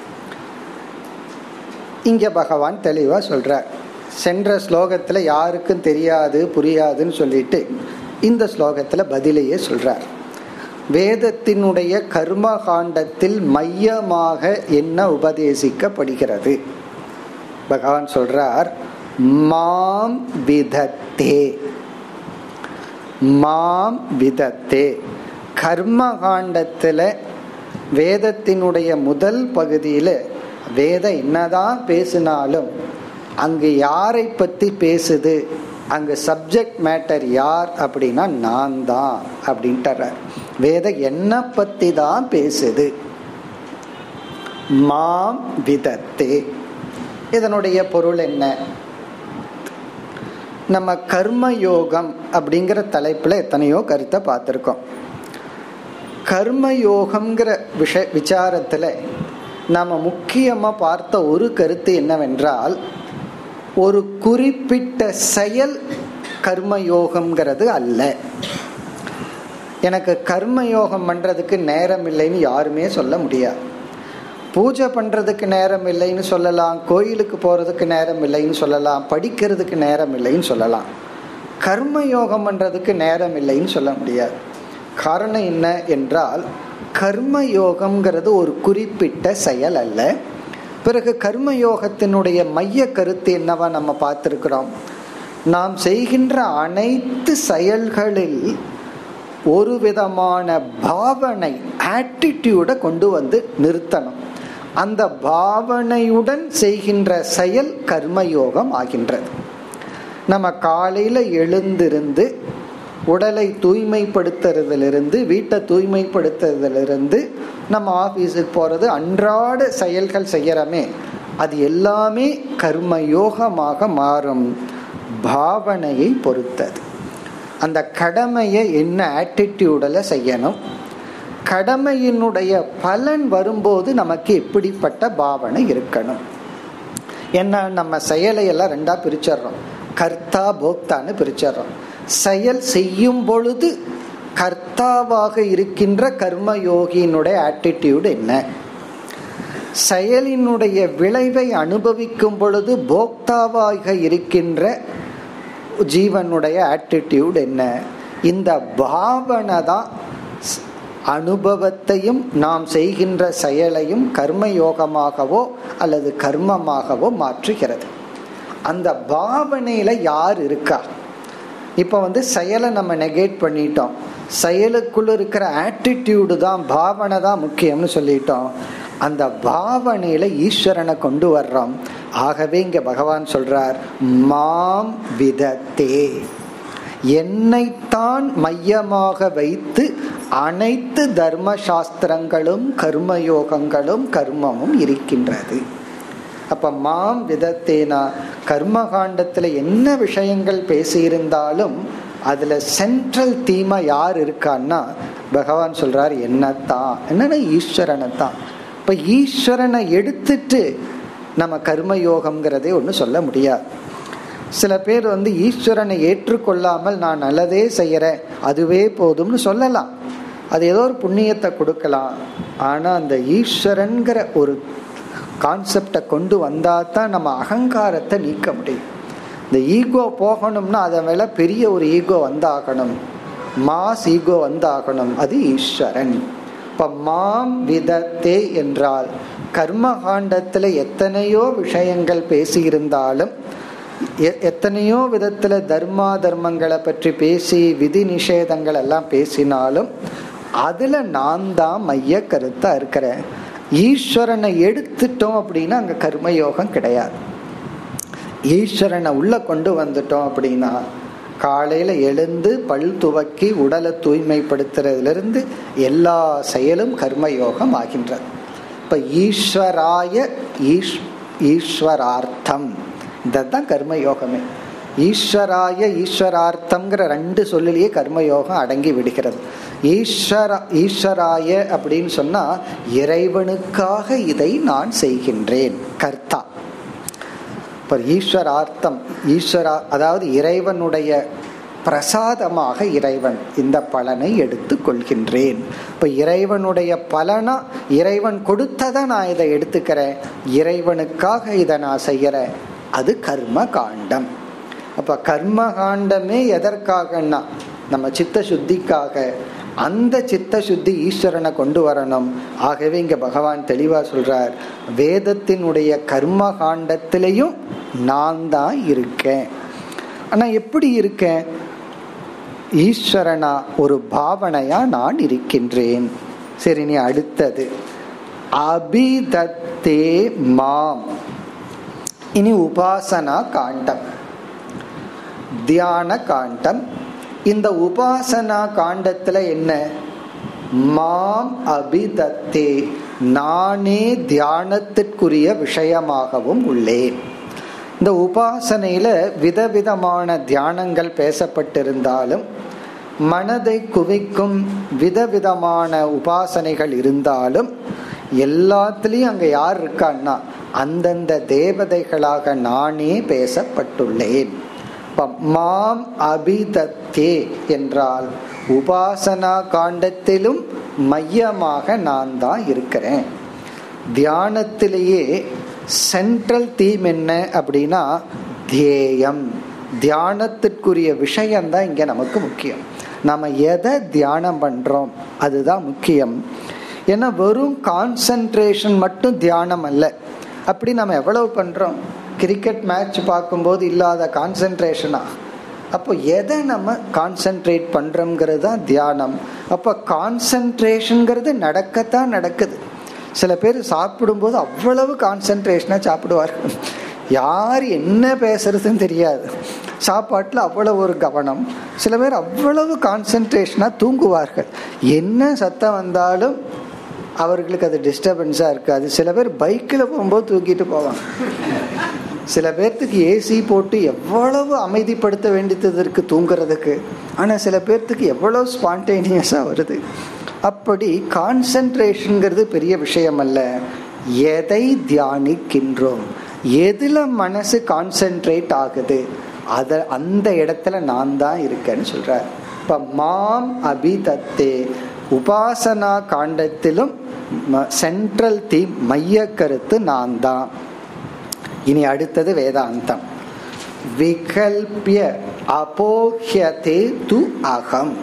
இங்க பகவான் தெளிவா சொல்றார் சென்ற ஸ்லோகத்துல யாருக்கும் தெரியாது புரியாதுன்னு சொல்லிட்டு இந்த ஸ்லோகத்துல பதிலையே சொல்றார் வேதத்தினுடைய கர்ம காண்டத்தில் மையமாக என்ன உபதேசிக்கப்படுகிறது பகவான் சொல்றார் மாம் விதத்தே மாம் விதத்தே கர்ம காண்டத்துல வேதத்தினுடைய முதல் பகுதியில வேதம் என்னதான் பேசினாலும் அங்கு யாரை பத்தி பேசுது அங்கு சப்ஜெக்ட் மேட்டர் யார் அப்படின்னா நான் தான் அப்படின்ட்டு வேதம் என்ன பத்தி தான் பேசுது மாம் விதத்தே இதனுடைய பொருள் என்ன நம்ம கர்ம யோகம் அப்படிங்கிற தலைப்புல எத்தனையோ கருத்தை பார்த்துருக்கோம் கர்ம யோகம்ங்கிற விஷ விசாரத்துல நாம முக்கியமா பார்த்த ஒரு கருத்து என்னவென்றால் ஒரு குறிப்பிட்ட செயல் கர்ம யோகம்ங்கிறது அல்ல எனக்கு கர்ம யோகம் பண்றதுக்கு நேரம் இல்லைன்னு யாருமே சொல்ல முடியாது பூஜை பண்றதுக்கு நேரம் இல்லைன்னு சொல்லலாம் கோயிலுக்கு போறதுக்கு நேரம் இல்லைன்னு சொல்லலாம் படிக்கிறதுக்கு நேரம் இல்லைன்னு சொல்லலாம் கர்ம யோகம் பண்றதுக்கு நேரம் இல்லைன்னு சொல்ல முடியாது காரணம் என்ன என்றால் கர்ம யோகம்ங்கிறது ஒரு குறிப்பிட்ட செயல் அல்ல பிறகு கர்ம யோகத்தினுடைய மைய கருத்து என்னவா நம்ம பார்த்துருக்கிறோம் நாம் செய்கின்ற அனைத்து செயல்களில் ஒரு விதமான பாவனை ஆட்டிடியூட கொண்டு வந்து நிறுத்தணும் அந்த பாவனையுடன் செய்கின்ற செயல் கர்மயோகம் ஆகின்றது நம்ம காலையில எழுந்திருந்து உடலை தூய்மைப்படுத்துறதுலேருந்து வீட்டை தூய்மைப்படுத்துறதுலேருந்து நம்ம ஆஃபீஸுக்கு போகிறது அன்றாட செயல்கள் செய்கிறோமே அது எல்லாமே கர்மயோகமாக மாறும் பாவனையை பொறுத்தது அந்த கடமையை என்ன ஆட்டிடியூடில் செய்யணும் கடமையினுடைய பலன் வரும்போது நமக்கு எப்படிப்பட்ட பாவனை இருக்கணும் என்ன நம்ம செயலை எல்லாம் ரெண்டா பிரிச்சிடுறோம் கர்த்தா போக்தான்னு பிரிச்சிடுறோம் செயல் செய்யும் பொழுது கர்த்தாவாக இருக்கின்ற கர்மயோகியினுடைய ஆட்டிடியூட் என்ன செயலினுடைய விளைவை அனுபவிக்கும் பொழுது போக்தாவாக இருக்கின்ற ஜீவனுடைய ஆட்டிடியூட் என்ன இந்த பாவனை தான் அனுபவத்தையும் நாம் செய்கின்ற செயலையும் கர்மயோகமாகவோ அல்லது கர்மமாகவோ மாற்றுகிறது அந்த பாவனையில யார் இருக்கா இப்ப வந்து செயலை நம்ம நெகேட் பண்ணிட்டோம் செயலுக்குள்ள இருக்கிற ஆட்டிடியூடு தான் பாவனை தான் முக்கியம்னு சொல்லிட்டோம் அந்த பாவனையில ஈஸ்வரனை கொண்டு வர்றோம் ஆகவே இங்க பகவான் சொல்றார் மாம் விதத்தே என்னைத்தான் மையமாக வைத்து அனைத்து தர்ம சாஸ்திரங்களும் கர்மயோகங்களும் கர்மமும் இருக்கின்றது அப்ப மாம் விதத்தேனா கர்ம காண்டத்துல என்ன விஷயங்கள் பேசியிருந்தாலும் அதுல சென்ட்ரல் தீமா யார் இருக்கான்னா பகவான் சொல்றார் என்னத்தான் என்னன்னா ஈஸ்வரனை தான் இப்ப ஈஸ்வரனை எடுத்துட்டு நம்ம கர்மயோகம்ங்கிறதே ஒன்று சொல்ல முடியாது சில பேர் வந்து ஈஸ்வரனை ஏற்றுக்கொள்ளாமல் நான் நல்லதே செய்யறேன் அதுவே போதும்னு சொல்லலாம் அது ஏதோ ஒரு புண்ணியத்தை கொடுக்கலாம் ஆனா அந்த ஈஸ்வரன்கிற ஒரு கான்செப்டை கொண்டு வந்தா தான் நம்ம அகங்காரத்தை நீக்க முடியும் இந்த ஈகோ போகணும்னா அதை மேல பெரிய ஒரு ஈகோ வந்தாகணும் மாஸ் ஈகோ வந்தாகணும் அது ஈஸ்வரன் இப்ப மாம் விதத்தே என்றால் கர்ம காண்டத்துல எத்தனையோ விஷயங்கள் பேசியிருந்தாலும் எத்தனையோ விதத்துல தர்மா தர்மங்களை பற்றி பேசி விதி நிஷேதங்கள் எல்லாம் பேசினாலும் அதுல நான் தான் மைய கருத்தா இருக்கிறேன் ஈஸ்வரனை எடுத்துட்டோம் அப்படின்னா அங்க கர்மயோகம் கிடையாது ஈஸ்வரனை உள்ள கொண்டு வந்துட்டோம் அப்படின்னா காலையில எழுந்து பல் துவக்கி உடலை தூய்மைப்படுத்துறதுல இருந்து எல்லா செயலும் கர்மயோகம் ஆகின்றது இப்ப ஈஸ்வராய ஈஸ் ஈஸ்வரார்த்தம் இதுதான் கர்மயோகமே ஈஸ்வராய ஈஸ்வரார்த்தம்ங்கிற ரெண்டு சொல்லிலேயே கர்மயோகம் அடங்கி விடுகிறது ஈஸ்வர ஈஸ்வராய அப்படின்னு சொன்னா இறைவனுக்காக இதை நான் செய்கின்றேன் கர்த்தா இப்போ ஈஸ்வரார்த்தம் ஈஸ்வரா அதாவது இறைவனுடைய பிரசாதமாக இறைவன் இந்த பலனை எடுத்து கொள்கின்றேன் இப்ப இறைவனுடைய பலனா இறைவன் கொடுத்ததை நான் இதை எடுத்துக்கிறேன் இறைவனுக்காக இதை நான் செய்யறேன் அது கர்ம காண்டம் அப்ப கர்ம காண்டமே எதற்காகன்னா நம்ம சித்த சுத்திக்காக அந்த சித்த சுத்தி ஈஸ்வரனை கொண்டு வரணும் ஆகவே இங்க பகவான் தெளிவா சொல்றார் வேதத்தினுடைய கர்ம காண்டத்திலையும் நான் தான் இருக்கேன் ஆனா எப்படி இருக்கேன் ஈஸ்வரனா ஒரு பாவனையா நான் இருக்கின்றேன் சரி நீ அடுத்தது அபிதத்தே மாம் இனி உபாசனா காண்டம் தியான காண்டம் இந்த உபாசனா காண்டத்துல என்ன மாம் அபிதத்தே நானே தியானத்திற்குரிய விஷயமாகவும் உள்ளேன் இந்த உபாசனையில விதவிதமான தியானங்கள் பேசப்பட்டிருந்தாலும் மனதை குவிக்கும் விதவிதமான உபாசனைகள் இருந்தாலும் எல்லாத்துலேயும் அங்க யார் இருக்கான்னா அந்தந்த தேவதைகளாக நானே பேசப்பட்டுள்ளேன் மாம் அபிதத்தே என்றால் உபாசனா காண்டத்திலும் மையமாக நான் தான் இருக்கிறேன் தியானத்திலேயே சென்ட்ரல் தீம் என்ன அப்படின்னா தேயம் தியானத்திற்குரிய விஷயம்தான் இங்க நமக்கு முக்கியம் நம்ம எதை தியானம் பண்றோம் அதுதான் முக்கியம் ஏன்னா வெறும் கான்சன்ட்ரேஷன் மட்டும் தியானம் அல்ல அப்படி நம்ம எவ்வளவு பண்றோம் கிரிக்கெட் மேட்ச் பார்க்கும்போது இல்லாத கான்சன்ட்ரேஷனா அப்போ எதை நம்ம கான்சென்ட்ரேட் பண்றோம்ங்கிறது தான் தியானம் அப்போ கான்சன்ட்ரேஷனுங்கிறது நடக்கத்தான் நடக்குது சில பேர் சாப்பிடும்போது அவ்வளவு கான்சன்ட்ரேஷனாக சாப்பிடுவார்கள் யார் என்ன பேசுறதுன்னு தெரியாது சாப்பாட்டில் அவ்வளவு ஒரு கவனம் சில பேர் அவ்வளவு கான்சன்ட்ரேஷனாக தூங்குவார்கள் என்ன சத்தம் வந்தாலும் அவர்களுக்கு அது டிஸ்டர்பன்ஸாக இருக்காது சில பேர் பைக்கில் போகும்போது தூக்கிட்டு போவாங்க சில பேர்த்துக்கு ஏசி போட்டு எவ்வளவு அமைதிப்படுத்த வேண்டியது இருக்கு தூங்குறதுக்கு ஆனால் சில பேர்த்துக்கு எவ்வளவு ஸ்பான்டேனியஸாக வருது அப்படி கான்சன்ட்ரேஷனுங்கிறது பெரிய விஷயம் அல்ல எதை தியானிக்கின்றோம் எதுல மனசு கான்சென்ட்ரேட் ஆகுது அத அந்த இடத்துல நான் தான் இருக்கேன்னு சொல்றார் இப்ப மாம் அபிதத்தே உபாசனா காண்டத்திலும் சென்ட்ரல் தீம் மைய கருத்து நான் தான் இனி அடுத்தது வேதாந்தம் விகல்பிய அபோஹ்யதே து அகம்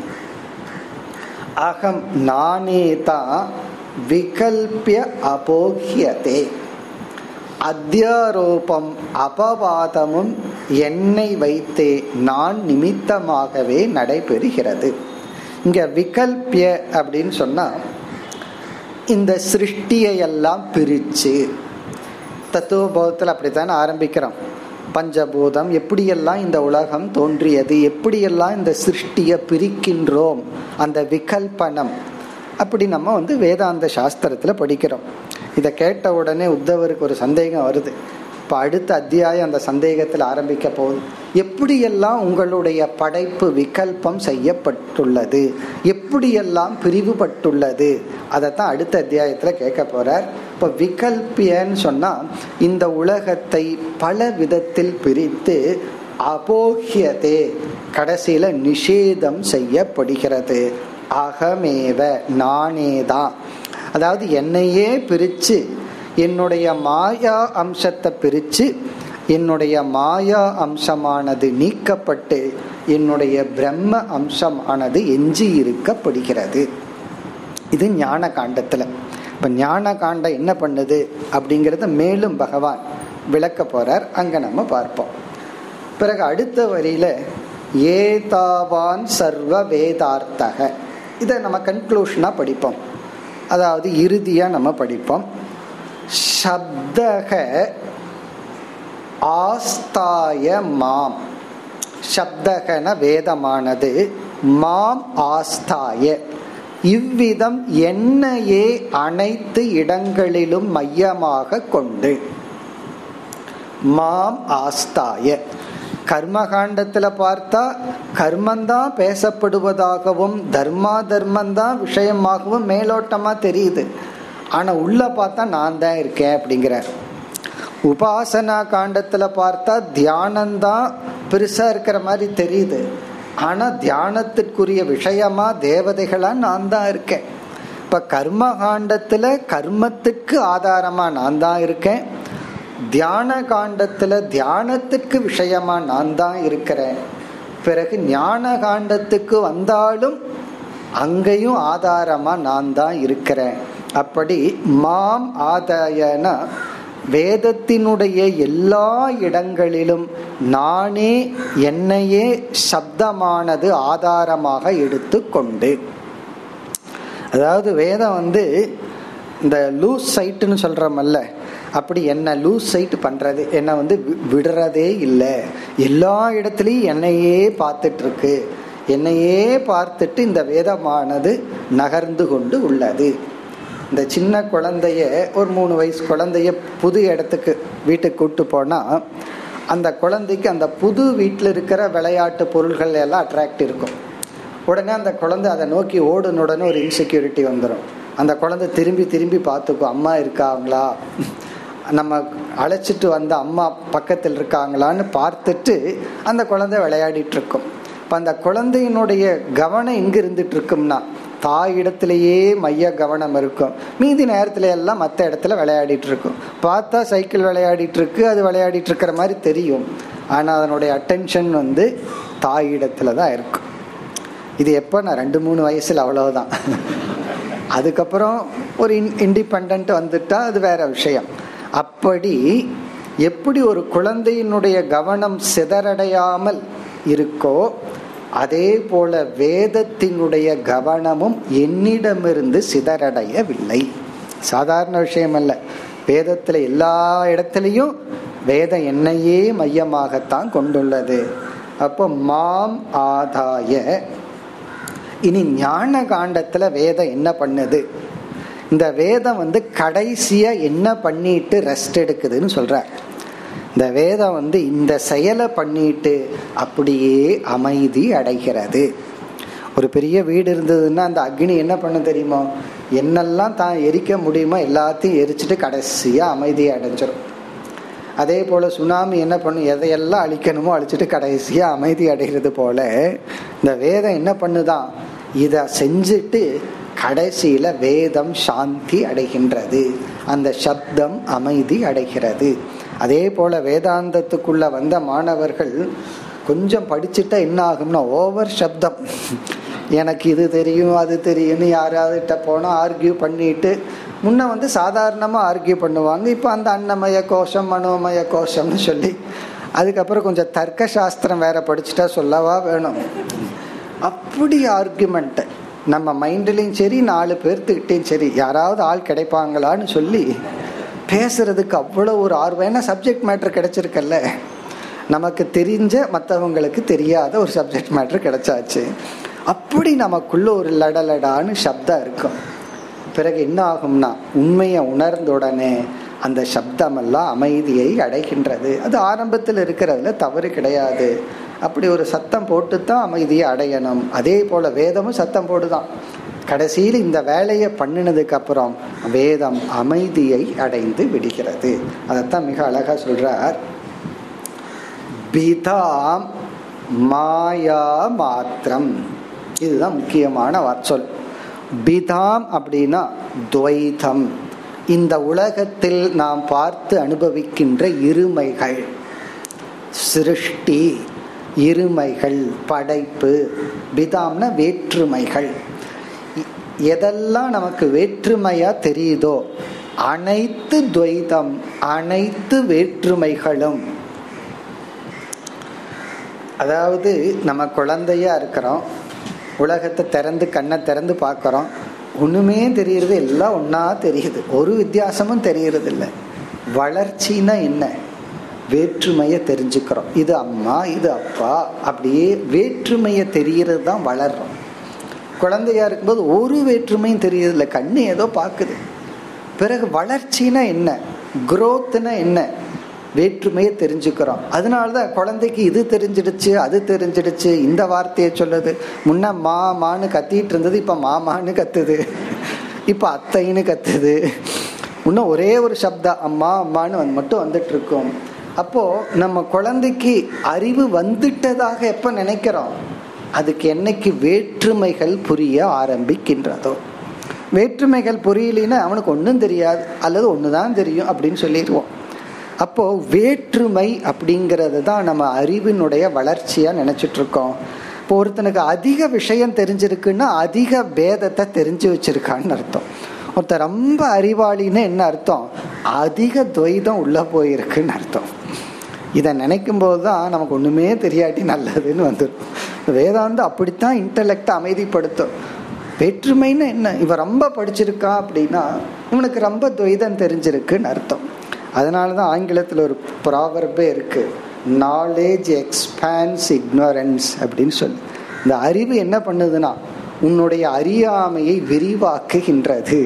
அகம் நானே தான் விகல்பிய அபோஹ்யதே அத்தியாரோபம் அபவாதமும் என்னை வைத்தே நான் நிமித்தமாகவே நடைபெறுகிறது இங்க விகல்பிய அப்படின்னு சொன்னா இந்த சிருஷ்டியை எல்லாம் பிரிச்சு தத்துவபோதத்தில் அப்படித்தானே ஆரம்பிக்கிறோம் பஞ்சபூதம் எப்படியெல்லாம் இந்த உலகம் தோன்றியது எப்படியெல்லாம் இந்த சிருஷ்டியை பிரிக்கின்றோம் அந்த விகல்பனம் அப்படி நம்ம வந்து வேதாந்த சாஸ்திரத்துல படிக்கிறோம் இதை கேட்ட உடனே உத்தவருக்கு ஒரு சந்தேகம் வருது இப்போ அடுத்த அத்தியாயம் அந்த சந்தேகத்தில் ஆரம்பிக்க போகுது எப்படியெல்லாம் உங்களுடைய படைப்பு விகல்பம் செய்யப்பட்டுள்ளது எப்படியெல்லாம் பிரிவுபட்டுள்ளது அதைத்தான் அடுத்த அத்தியாயத்தில் கேட்க போறார் இப்போ விகல்பியன்னு சொன்னா இந்த உலகத்தை பல விதத்தில் பிரித்து அபோகியதே கடைசியில நிஷேதம் செய்யப்படுகிறது அகமேவ நானேதான் அதாவது என்னையே பிரிச்சு என்னுடைய மாயா அம்சத்தை பிரிச்சு என்னுடைய மாயா அம்சமானது நீக்கப்பட்டு என்னுடைய பிரம்ம அம்சமானது எஞ்சி இருக்கப்படுகிறது இது ஞான காண்டத்துல இப்ப ஞான காண்டம் என்ன பண்ணுது அப்படிங்கறத மேலும் பகவான் விளக்க போறார் அங்க நம்ம பார்ப்போம் பிறகு அடுத்த வரியில ஏதாவான் சர்வ வேதார்த்தக இதை நம்ம கன்க்ளூஷனா படிப்போம் அதாவது இறுதியா நம்ம படிப்போம் சப்தக ஆஸ்தாய மாம் சப்தகன வேதமானது மாம் ஆஸ்தாய இவ்விதம் என்னையே அனைத்து இடங்களிலும் மையமாக கொண்டு மாம் ஆஸ்தாய கர்மகாண்டத்துல பார்த்தா கர்மந்தான் பேசப்படுவதாகவும் தர்மா தர்மந்தான் விஷயமாகவும் மேலோட்டமா தெரியுது ஆனா உள்ள பார்த்தா நான் தான் இருக்கேன் அப்படிங்கிறார் உபாசனா காண்டத்துல பார்த்தா தியானம்தான் பெருசா இருக்கிற மாதிரி தெரியுது ஆனா தியானத்திற்குரிய விஷயமா தேவதைகளா நான் தான் இருக்கேன் இப்ப கர்ம காண்டத்துல கர்மத்துக்கு ஆதாரமா நான் தான் இருக்கேன் தியான காண்டத்துல தியானத்துக்கு விஷயமா நான் தான் இருக்கிறேன் பிறகு ஞான காண்டத்துக்கு வந்தாலும் அங்கேயும் ஆதாரமா நான் தான் இருக்கிறேன் அப்படி மாம் ஆதாயனா வேதத்தினுடைய எல்லா இடங்களிலும் நானே என்னையே சப்தமானது ஆதாரமாக எடுத்துக்கொண்டு அதாவது வேதம் வந்து இந்த லூஸ் சைட்டுன்னு சொல்றோமல்ல அப்படி என்ன லூஸ் சைட் பண்றது என்ன வந்து விடுறதே இல்லை எல்லா இடத்துலையும் என்னையே பார்த்துட்டு இருக்கு என்னையே பார்த்துட்டு இந்த வேதமானது நகர்ந்து கொண்டு உள்ளது இந்த சின்ன குழந்தைய ஒரு மூணு வயசு குழந்தைய புது இடத்துக்கு வீட்டுக்கு கூட்டு போனா அந்த குழந்தைக்கு அந்த புது வீட்டில் இருக்கிற விளையாட்டு பொருள்கள் எல்லாம் அட்ராக்ட் இருக்கும் உடனே அந்த குழந்தை அதை நோக்கி ஓடுன உடனே ஒரு இன்செக்யூரிட்டி வந்துடும் அந்த குழந்தை திரும்பி திரும்பி பார்த்துக்கும் அம்மா இருக்காங்களா நம்ம அழைச்சிட்டு வந்த அம்மா பக்கத்தில் இருக்காங்களான்னு பார்த்துட்டு அந்த குழந்தை விளையாடிட்டு இருக்கும் இப்போ அந்த குழந்தையினுடைய கவனம் எங்க இருந்துட்டு இருக்கும்னா தாய் இடத்துலயே மைய கவனம் இருக்கும் மீதி நேரத்துல எல்லாம் மற்ற இடத்துல விளையாடிட்டு இருக்கும் பார்த்தா சைக்கிள் விளையாடிட்டு இருக்கு அது விளையாடிட்டு இருக்கிற மாதிரி தெரியும் ஆனா அதனுடைய அட்டென்ஷன் வந்து தாய் இடத்துல தான் இருக்கும் இது எப்போ நான் ரெண்டு மூணு வயசுல அவ்வளவுதான் அதுக்கப்புறம் ஒரு இண்டிபெண்ட் வந்துட்டா அது வேற விஷயம் அப்படி எப்படி ஒரு குழந்தையினுடைய கவனம் சிதறடையாமல் இருக்கோ அதே போல வேதத்தினுடைய கவனமும் என்னிடமிருந்து சிதறடையவில்லை சாதாரண விஷயம் அல்ல வேதத்துல எல்லா இடத்துலையும் வேதம் என்னையே மையமாகத்தான் கொண்டுள்ளது அப்போ மாம் ஆதாய இனி ஞான காண்டத்துல வேதம் என்ன பண்ணுது இந்த வேதம் வந்து கடைசியா என்ன பண்ணிட்டு ரெஸ்ட் எடுக்குதுன்னு சொல்றார் இந்த வேதம் வந்து இந்த செயலை பண்ணிட்டு அப்படியே அமைதி அடைகிறது ஒரு பெரிய வீடு இருந்ததுன்னா அந்த அக்னி என்ன பண்ண தெரியுமோ என்னெல்லாம் தான் எரிக்க முடியுமோ எல்லாத்தையும் எரிச்சிட்டு கடைசியா அமைதியை அடைஞ்சிரும் அதே போல சுனாமி என்ன பண்ணும் எதையெல்லாம் அழிக்கணுமோ அழிச்சிட்டு கடைசியா அமைதி அடைகிறது போல இந்த வேதம் என்ன பண்ணுதான் இத செஞ்சுட்டு கடைசியில வேதம் சாந்தி அடைகின்றது அந்த சப்தம் அமைதி அடைகிறது அதே போல வேதாந்தத்துக்குள்ள வந்த மாணவர்கள் கொஞ்சம் படிச்சுட்டா என்ன ஆகும்னா ஓவர் சப்தம் எனக்கு இது தெரியும் அது தெரியும்னு யாராவதுகிட்ட போனால் ஆர்கியூ பண்ணிட்டு முன்ன வந்து சாதாரணமாக ஆர்கியூ பண்ணுவாங்க இப்போ அந்த அன்னமய கோஷம் மனோமய கோஷம்னு சொல்லி அதுக்கப்புறம் கொஞ்சம் தர்க்க சாஸ்திரம் வேற படிச்சுட்டா சொல்லவா வேணும் அப்படி ஆர்குமெண்ட் நம்ம மைண்ட்லயும் சரி நாலு பேர்த்துக்கிட்டையும் சரி யாராவது ஆள் கிடைப்பாங்களான்னு சொல்லி பேசுறதுக்கு அவ்வளோ ஒரு ஆர்வம் ஏன்னா சப்ஜெக்ட் மேட்ரு கிடைச்சிருக்கல்ல நமக்கு தெரிஞ்ச மற்றவங்களுக்கு தெரியாத ஒரு சப்ஜெக்ட் மேட்ரு கிடைச்சாச்சு அப்படி நமக்குள்ள ஒரு லடலடான்னு சப்தம் இருக்கும் பிறகு என்ன ஆகும்னா உண்மையை உணர்ந்த உடனே அந்த சப்தமெல்லாம் அமைதியை அடைகின்றது அது ஆரம்பத்தில் இருக்கிறதுல தவறு கிடையாது அப்படி ஒரு சத்தம் போட்டு தான் அமைதியை அடையணும் அதே போல வேதமும் சத்தம் போடுதான் கடைசியில் இந்த வேலையை பண்ணினதுக்கு அப்புறம் வேதம் அமைதியை அடைந்து விடுகிறது அதைத்தான் மிக அழகா சொல்றார் பிதாம் மாயா மாத்திரம் இதுதான் முக்கியமான சொல் பிதாம் அப்படின்னா துவைதம் இந்த உலகத்தில் நாம் பார்த்து அனுபவிக்கின்ற இருமைகள் சிருஷ்டி இருமைகள் படைப்பு பிதாம்னா வேற்றுமைகள் எதெல்லாம் நமக்கு வேற்றுமையா தெரியுதோ அனைத்து துவைதம் அனைத்து வேற்றுமைகளும் அதாவது நம்ம குழந்தையா இருக்கிறோம் உலகத்தை திறந்து கண்ணை திறந்து பார்க்கறோம் ஒண்ணுமே தெரியறது எல்லாம் ஒன்னா தெரியுது ஒரு வித்தியாசமும் தெரியறது இல்லை வளர்ச்சின்னா என்ன வேற்றுமையை தெரிஞ்சுக்கிறோம் இது அம்மா இது அப்பா அப்படியே வேற்றுமையை தெரியறது தான் வளர்றோம் குழந்தையா இருக்கும்போது ஒரு வேற்றுமையும் தெரியறதில்ல கண்ணு ஏதோ பார்க்குது பிறகு வளர்ச்சினா என்ன குரோத்னா என்ன வேற்றுமையை தெரிஞ்சுக்கிறோம் அதனாலதான் குழந்தைக்கு இது தெரிஞ்சிடுச்சு அது தெரிஞ்சிடுச்சு இந்த வார்த்தையை சொல்லுது முன்ன மா மான்னு கத்திட்டு இருந்தது இப்ப மாமான்னு கத்துது இப்ப அத்தைன்னு கத்துது இன்னும் ஒரே ஒரு சப்தம் அம்மா அம்மான்னு மட்டும் வந்துட்டு இருக்கோம் அப்போ நம்ம குழந்தைக்கு அறிவு வந்துட்டதாக எப்ப நினைக்கிறோம் அதுக்கு என்னைக்கு வேற்றுமைகள் புரிய ஆரம்பிக்கின்றதோ வேற்றுமைகள் புரியலின்னா அவனுக்கு ஒன்றும் தெரியாது அல்லது ஒண்ணுதான் தெரியும் அப்படின்னு சொல்லிடுவோம் அப்போ வேற்றுமை அப்படிங்கிறது தான் நம்ம அறிவினுடைய வளர்ச்சியா நினைச்சிட்டு இருக்கோம் இப்போ ஒருத்தனுக்கு அதிக விஷயம் தெரிஞ்சிருக்குன்னா அதிக பேதத்தை தெரிஞ்சு வச்சிருக்கான்னு அர்த்தம் ஒருத்தர் ரொம்ப அறிவாளின்னு என்ன அர்த்தம் அதிக துவைதம் உள்ள போயிருக்குன்னு அர்த்தம் இதை நினைக்கும் போது தான் நமக்கு ஒண்ணுமே தெரியாட்டி நல்லதுன்னு வந்துடும் வேதாந்தம் அப்படித்தான் இன்டலெக்ட் அமைதிப்படுத்தும் வேற்றுமைன்னு என்ன இவன் ரொம்ப படிச்சிருக்கா அப்படின்னா இவனுக்கு ரொம்ப துவைதம் தெரிஞ்சிருக்குன்னு அர்த்தம் அதனால தான் ஆங்கிலத்தில் ஒரு ப்ராவர்பே இருக்கு நாலேஜ் எக்ஸ்பேன்ஸ் இக்னோரன்ஸ் அப்படின்னு சொல்லி இந்த அறிவு என்ன பண்ணுதுன்னா உன்னுடைய அறியாமையை விரிவாக்குகின்றது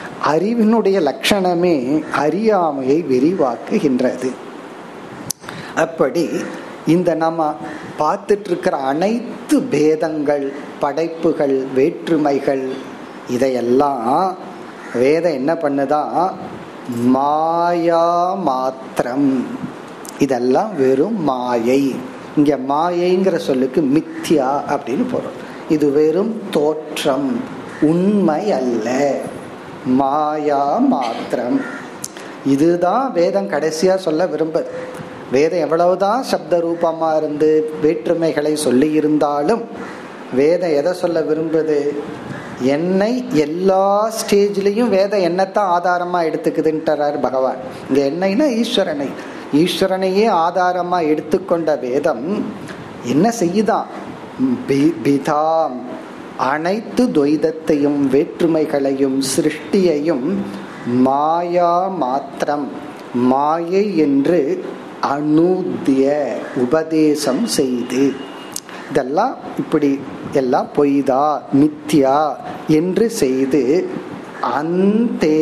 அறிவினுடைய லட்சணமே அறியாமையை விரிவாக்குகின்றது அப்படி இந்த நம்ம பார்த்துட்டு இருக்கிற அனைத்து பேதங்கள் படைப்புகள் வேற்றுமைகள் இதையெல்லாம் வேதம் என்ன பண்ணுதான் மாயா மாத்திரம் இதெல்லாம் வெறும் மாயை இங்க மாயைங்கிற சொல்லுக்கு மித்யா அப்படின்னு பொருள் இது வெறும் தோற்றம் உண்மை அல்ல மாயா மாத்திரம் இதுதான் வேதம் கடைசியா சொல்ல விரும்புது வேதம் எவ்வளவுதான் சப்த ரூபமா இருந்து வேற்றுமைகளை சொல்லி இருந்தாலும் வேதம் எதை சொல்ல விரும்புது என்னை எல்லா ஸ்டேஜ்லயும் வேதம் என்னத்தான் ஆதாரமா எடுத்துக்குதுன்றார் பகவான் இங்க என்னைனா ஈஸ்வரனை ஈஸ்வரனையே ஆதாரமா எடுத்துக்கொண்ட வேதம் என்ன செய்யுதான் பிதாம் அனைத்து துவைதத்தையும் வேற்றுமைகளையும் சிருஷ்டியையும் மாயா மாத்திரம் மாயை என்று அனுத்திய உபதேசம் செய்து இதெல்லாம் இப்படி எல்லாம் பொய்தா மித்யா என்று செய்து அந்தே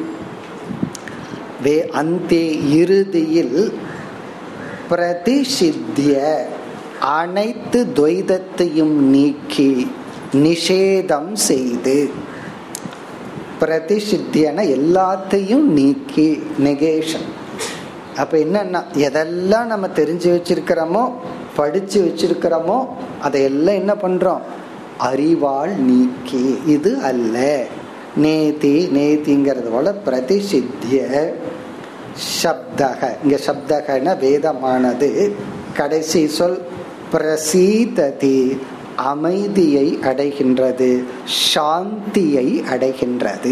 வே அந்தே இறுதியில் பிரதிசித்திய அனைத்து துவைதத்தையும் நீக்கி நிஷேதம் செய்து பிரதிசித்தியன எல்லாத்தையும் நீக்கி நெகேஷன் அப்ப என்னன்னா எதெல்லாம் நம்ம தெரிஞ்சு வச்சிருக்கிறோமோ படிச்சு வச்சிருக்கிறோமோ அதையெல்லாம் என்ன பண்றோம் அறிவால் நீக்கி இது அல்ல நேதி நேதிங்கிறது போல பிரதிசித்திய சப்தக இங்க சப்தகன வேதமானது கடைசி சொல் பிரசீததி அமைதியை அடைகின்றது சாந்தியை அடைகின்றது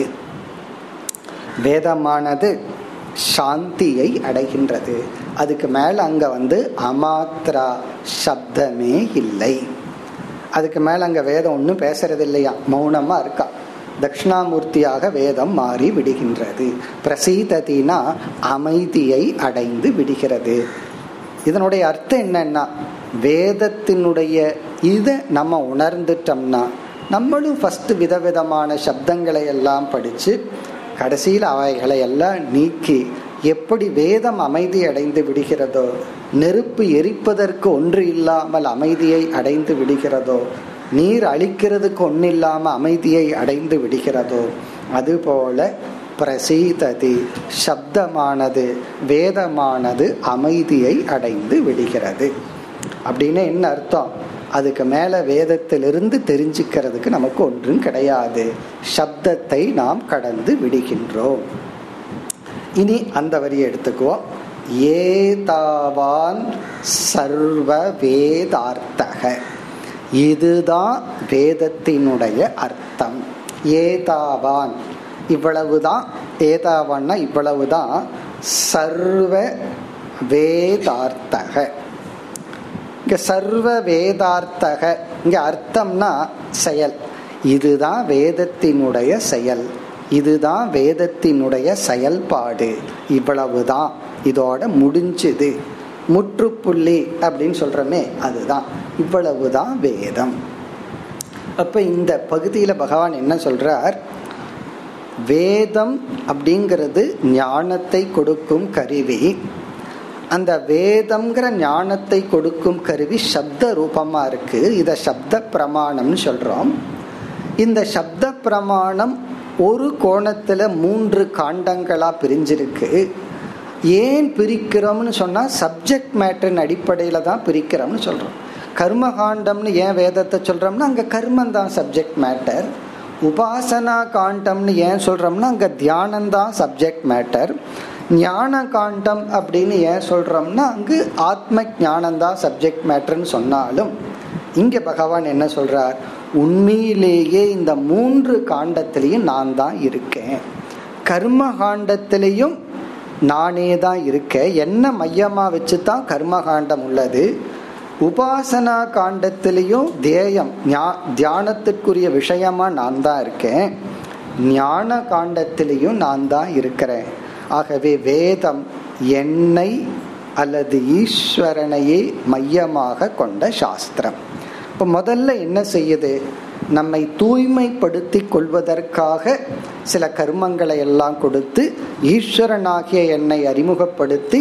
வேதமானது சாந்தியை அடைகின்றது அதுக்கு மேல அங்க வந்து அமாத்ரா சப்தமே இல்லை அதுக்கு மேல அங்க வேதம் ஒன்றும் பேசுறது இல்லையா மௌனமா இருக்கா தட்சிணாமூர்த்தியாக வேதம் மாறி விடுகின்றது பிரசீதத்தினா அமைதியை அடைந்து விடுகிறது இதனுடைய அர்த்தம் என்னன்னா வேதத்தினுடைய இதை நம்ம உணர்ந்துட்டோம்னா நம்மளும் ஃபர்ஸ்ட் விதவிதமான சப்தங்களை எல்லாம் படிச்சு கடைசியில் அவைகளை எல்லாம் நீக்கி எப்படி வேதம் அமைதி அடைந்து விடுகிறதோ நெருப்பு எரிப்பதற்கு ஒன்று இல்லாமல் அமைதியை அடைந்து விடுகிறதோ நீர் அழிக்கிறதுக்கு ஒன்று இல்லாம அமைதியை அடைந்து விடுகிறதோ அதுபோல பிரசீததி சப்தமானது வேதமானது அமைதியை அடைந்து விடுகிறது அப்படின்னு என்ன அர்த்தம் அதுக்கு மேல வேதத்திலிருந்து தெரிஞ்சுக்கிறதுக்கு நமக்கு ஒன்றும் கிடையாது சப்தத்தை நாம் கடந்து விடுகின்றோம் இனி அந்த வரியை எடுத்துக்குவோம் ஏதாவான் சர்வ வேதார்த்தக இதுதான் வேதத்தினுடைய அர்த்தம் ஏதாவான் இவ்வளவுதான் ஏதாவான்னா இவ்வளவுதான் சர்வ வேதார்த்தக இங்க சர்வ வேதார்த்தக இங்க அர்த்தம்னா செயல் இதுதான் வேதத்தினுடைய செயல் இதுதான் வேதத்தினுடைய செயல்பாடு இவ்வளவுதான் இதோட முடிஞ்சது முற்றுப்புள்ளி அப்படின்னு சொல்றமே அதுதான் இவ்வளவுதான் வேதம் அப்ப இந்த பகுதியில பகவான் என்ன சொல்றார் வேதம் அப்படிங்கிறது ஞானத்தை கொடுக்கும் கருவி அந்த வேதம்ங்கிற ஞானத்தை கொடுக்கும் கருவி சப்த ரூபமா இருக்கு இத சப்த பிரமாணம்னு சொல்றோம் இந்த சப்த பிரமாணம் ஒரு கோணத்துல மூன்று காண்டங்களா பிரிஞ்சிருக்கு ஏன் பிரிக்கிறோம்னு சொன்னா சப்ஜெக்ட் மேட்டரின் அடிப்படையில தான் பிரிக்கிறோம்னு சொல்றோம் கர்ம காண்டம்னு ஏன் வேதத்தை சொல்றோம்னா அங்க கர்மம் தான் சப்ஜெக்ட் மேட்டர் உபாசனா காண்டம்னு ஏன் சொல்றோம்னா அங்க தியானம் தான் சப்ஜெக்ட் மேட்டர் ஞான காண்டம் அப்படின்னு ஏன் சொல்றோம்னா அங்கு ஆத்ம ஞானம் தான் சப்ஜெக்ட் மேட்டர்னு சொன்னாலும் இங்க பகவான் என்ன சொல்றார் உண்மையிலேயே இந்த மூன்று காண்டத்திலையும் நான் தான் இருக்கேன் கர்ம காண்டத்திலையும் நானே தான் இருக்கேன் என்ன மையமா வச்சு தான் கர்ம காண்டம் உள்ளது உபாசனா காண்டத்திலையும் தேயம் தியானத்திற்குரிய விஷயமா நான் தான் இருக்கேன் ஞான காண்டத்திலையும் நான் தான் இருக்கிறேன் ஆகவே வேதம் என்னை அல்லது ஈஸ்வரனையே மையமாக கொண்ட சாஸ்திரம் இப்போ முதல்ல என்ன செய்யுது நம்மை தூய்மைப்படுத்தி கொள்வதற்காக சில கர்மங்களை எல்லாம் கொடுத்து ஈஸ்வரனாகிய என்னை அறிமுகப்படுத்தி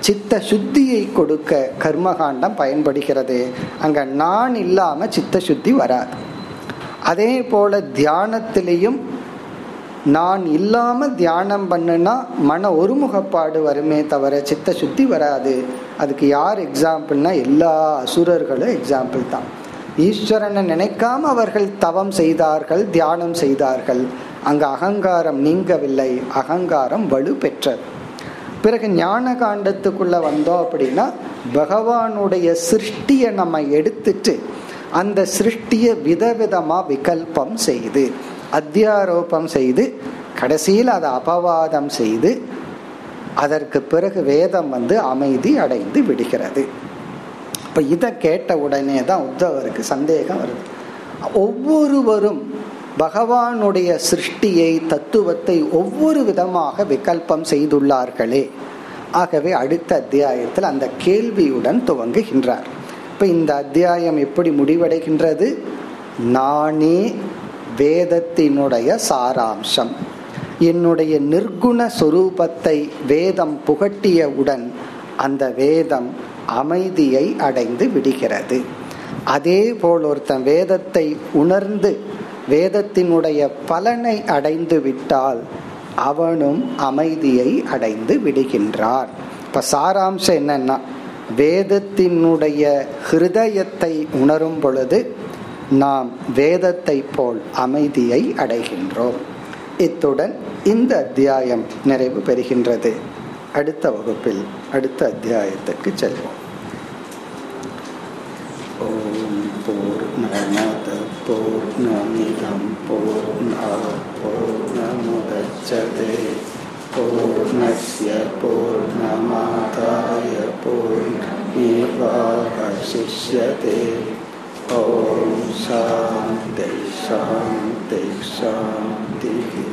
சித்த சுத்தியை கொடுக்க கர்மகாண்டம் பயன்படுகிறது அங்க நான் இல்லாம சித்த சுத்தி வராது அதே போல தியானத்திலையும் நான் இல்லாம தியானம் பண்ணுனா மன ஒருமுகப்பாடு வருமே தவிர சித்த சுத்தி வராது அதுக்கு யார் எக்ஸாம்பிள்னா எல்லா அசுரர்களும் எக்ஸாம்பிள் தான் ஈஸ்வரனை நினைக்காம அவர்கள் தவம் செய்தார்கள் தியானம் செய்தார்கள் அங்க அகங்காரம் நீங்கவில்லை அகங்காரம் வலு பெற்றது பிறகு ஞான காண்டத்துக்குள்ள வந்தோம் அப்படின்னா பகவானுடைய சிருஷ்டியை நம்ம எடுத்துட்டு அந்த சிருஷ்டிய விதவிதமா விகல்பம் செய்து அத்தியாரோபம் செய்து கடைசியில் அதை அபவாதம் செய்து அதற்கு பிறகு வேதம் வந்து அமைதி அடைந்து விடுகிறது இப்ப இதை கேட்ட உடனே தான் உத்தவருக்கு சந்தேகம் வருது ஒவ்வொருவரும் பகவானுடைய சிருஷ்டியை தத்துவத்தை ஒவ்வொரு விதமாக விகல்பம் செய்துள்ளார்களே ஆகவே அடுத்த அத்தியாயத்தில் அந்த கேள்வியுடன் துவங்குகின்றார் இப்ப இந்த அத்தியாயம் எப்படி முடிவடைகின்றது நானே வேதத்தினுடைய சாராம்சம் என்னுடைய நிர்குண சொரூபத்தை வேதம் புகட்டியவுடன் அந்த வேதம் அமைதியை அடைந்து விடுகிறது அதே போல் ஒருத்தன் வேதத்தை உணர்ந்து வேதத்தினுடைய பலனை அடைந்து விட்டால் அவனும் அமைதியை அடைந்து விடுகின்றான் இப்ப சாராம்சம் என்னன்னா வேதத்தினுடைய ஹிருதயத்தை உணரும் பொழுது நாம் வேதத்தை போல் அமைதியை அடைகின்றோம் இத்துடன் இந்த அத்தியாயம் நிறைவு பெறுகின்றது அடுத்த வகுப்பில் அடுத்த அத்தியாயத்துக்கு செல்வோம் ஓம் பூர்ணமத பூர்ணமிதம் பூர்ணா பூர்ணமுதச்சதே பூர்ணஸ்ய பூர்ணமாதாய பூர்ணமேவாவசிஷ்யதே ஓம் சாந்தி சாந்தி சாந்தி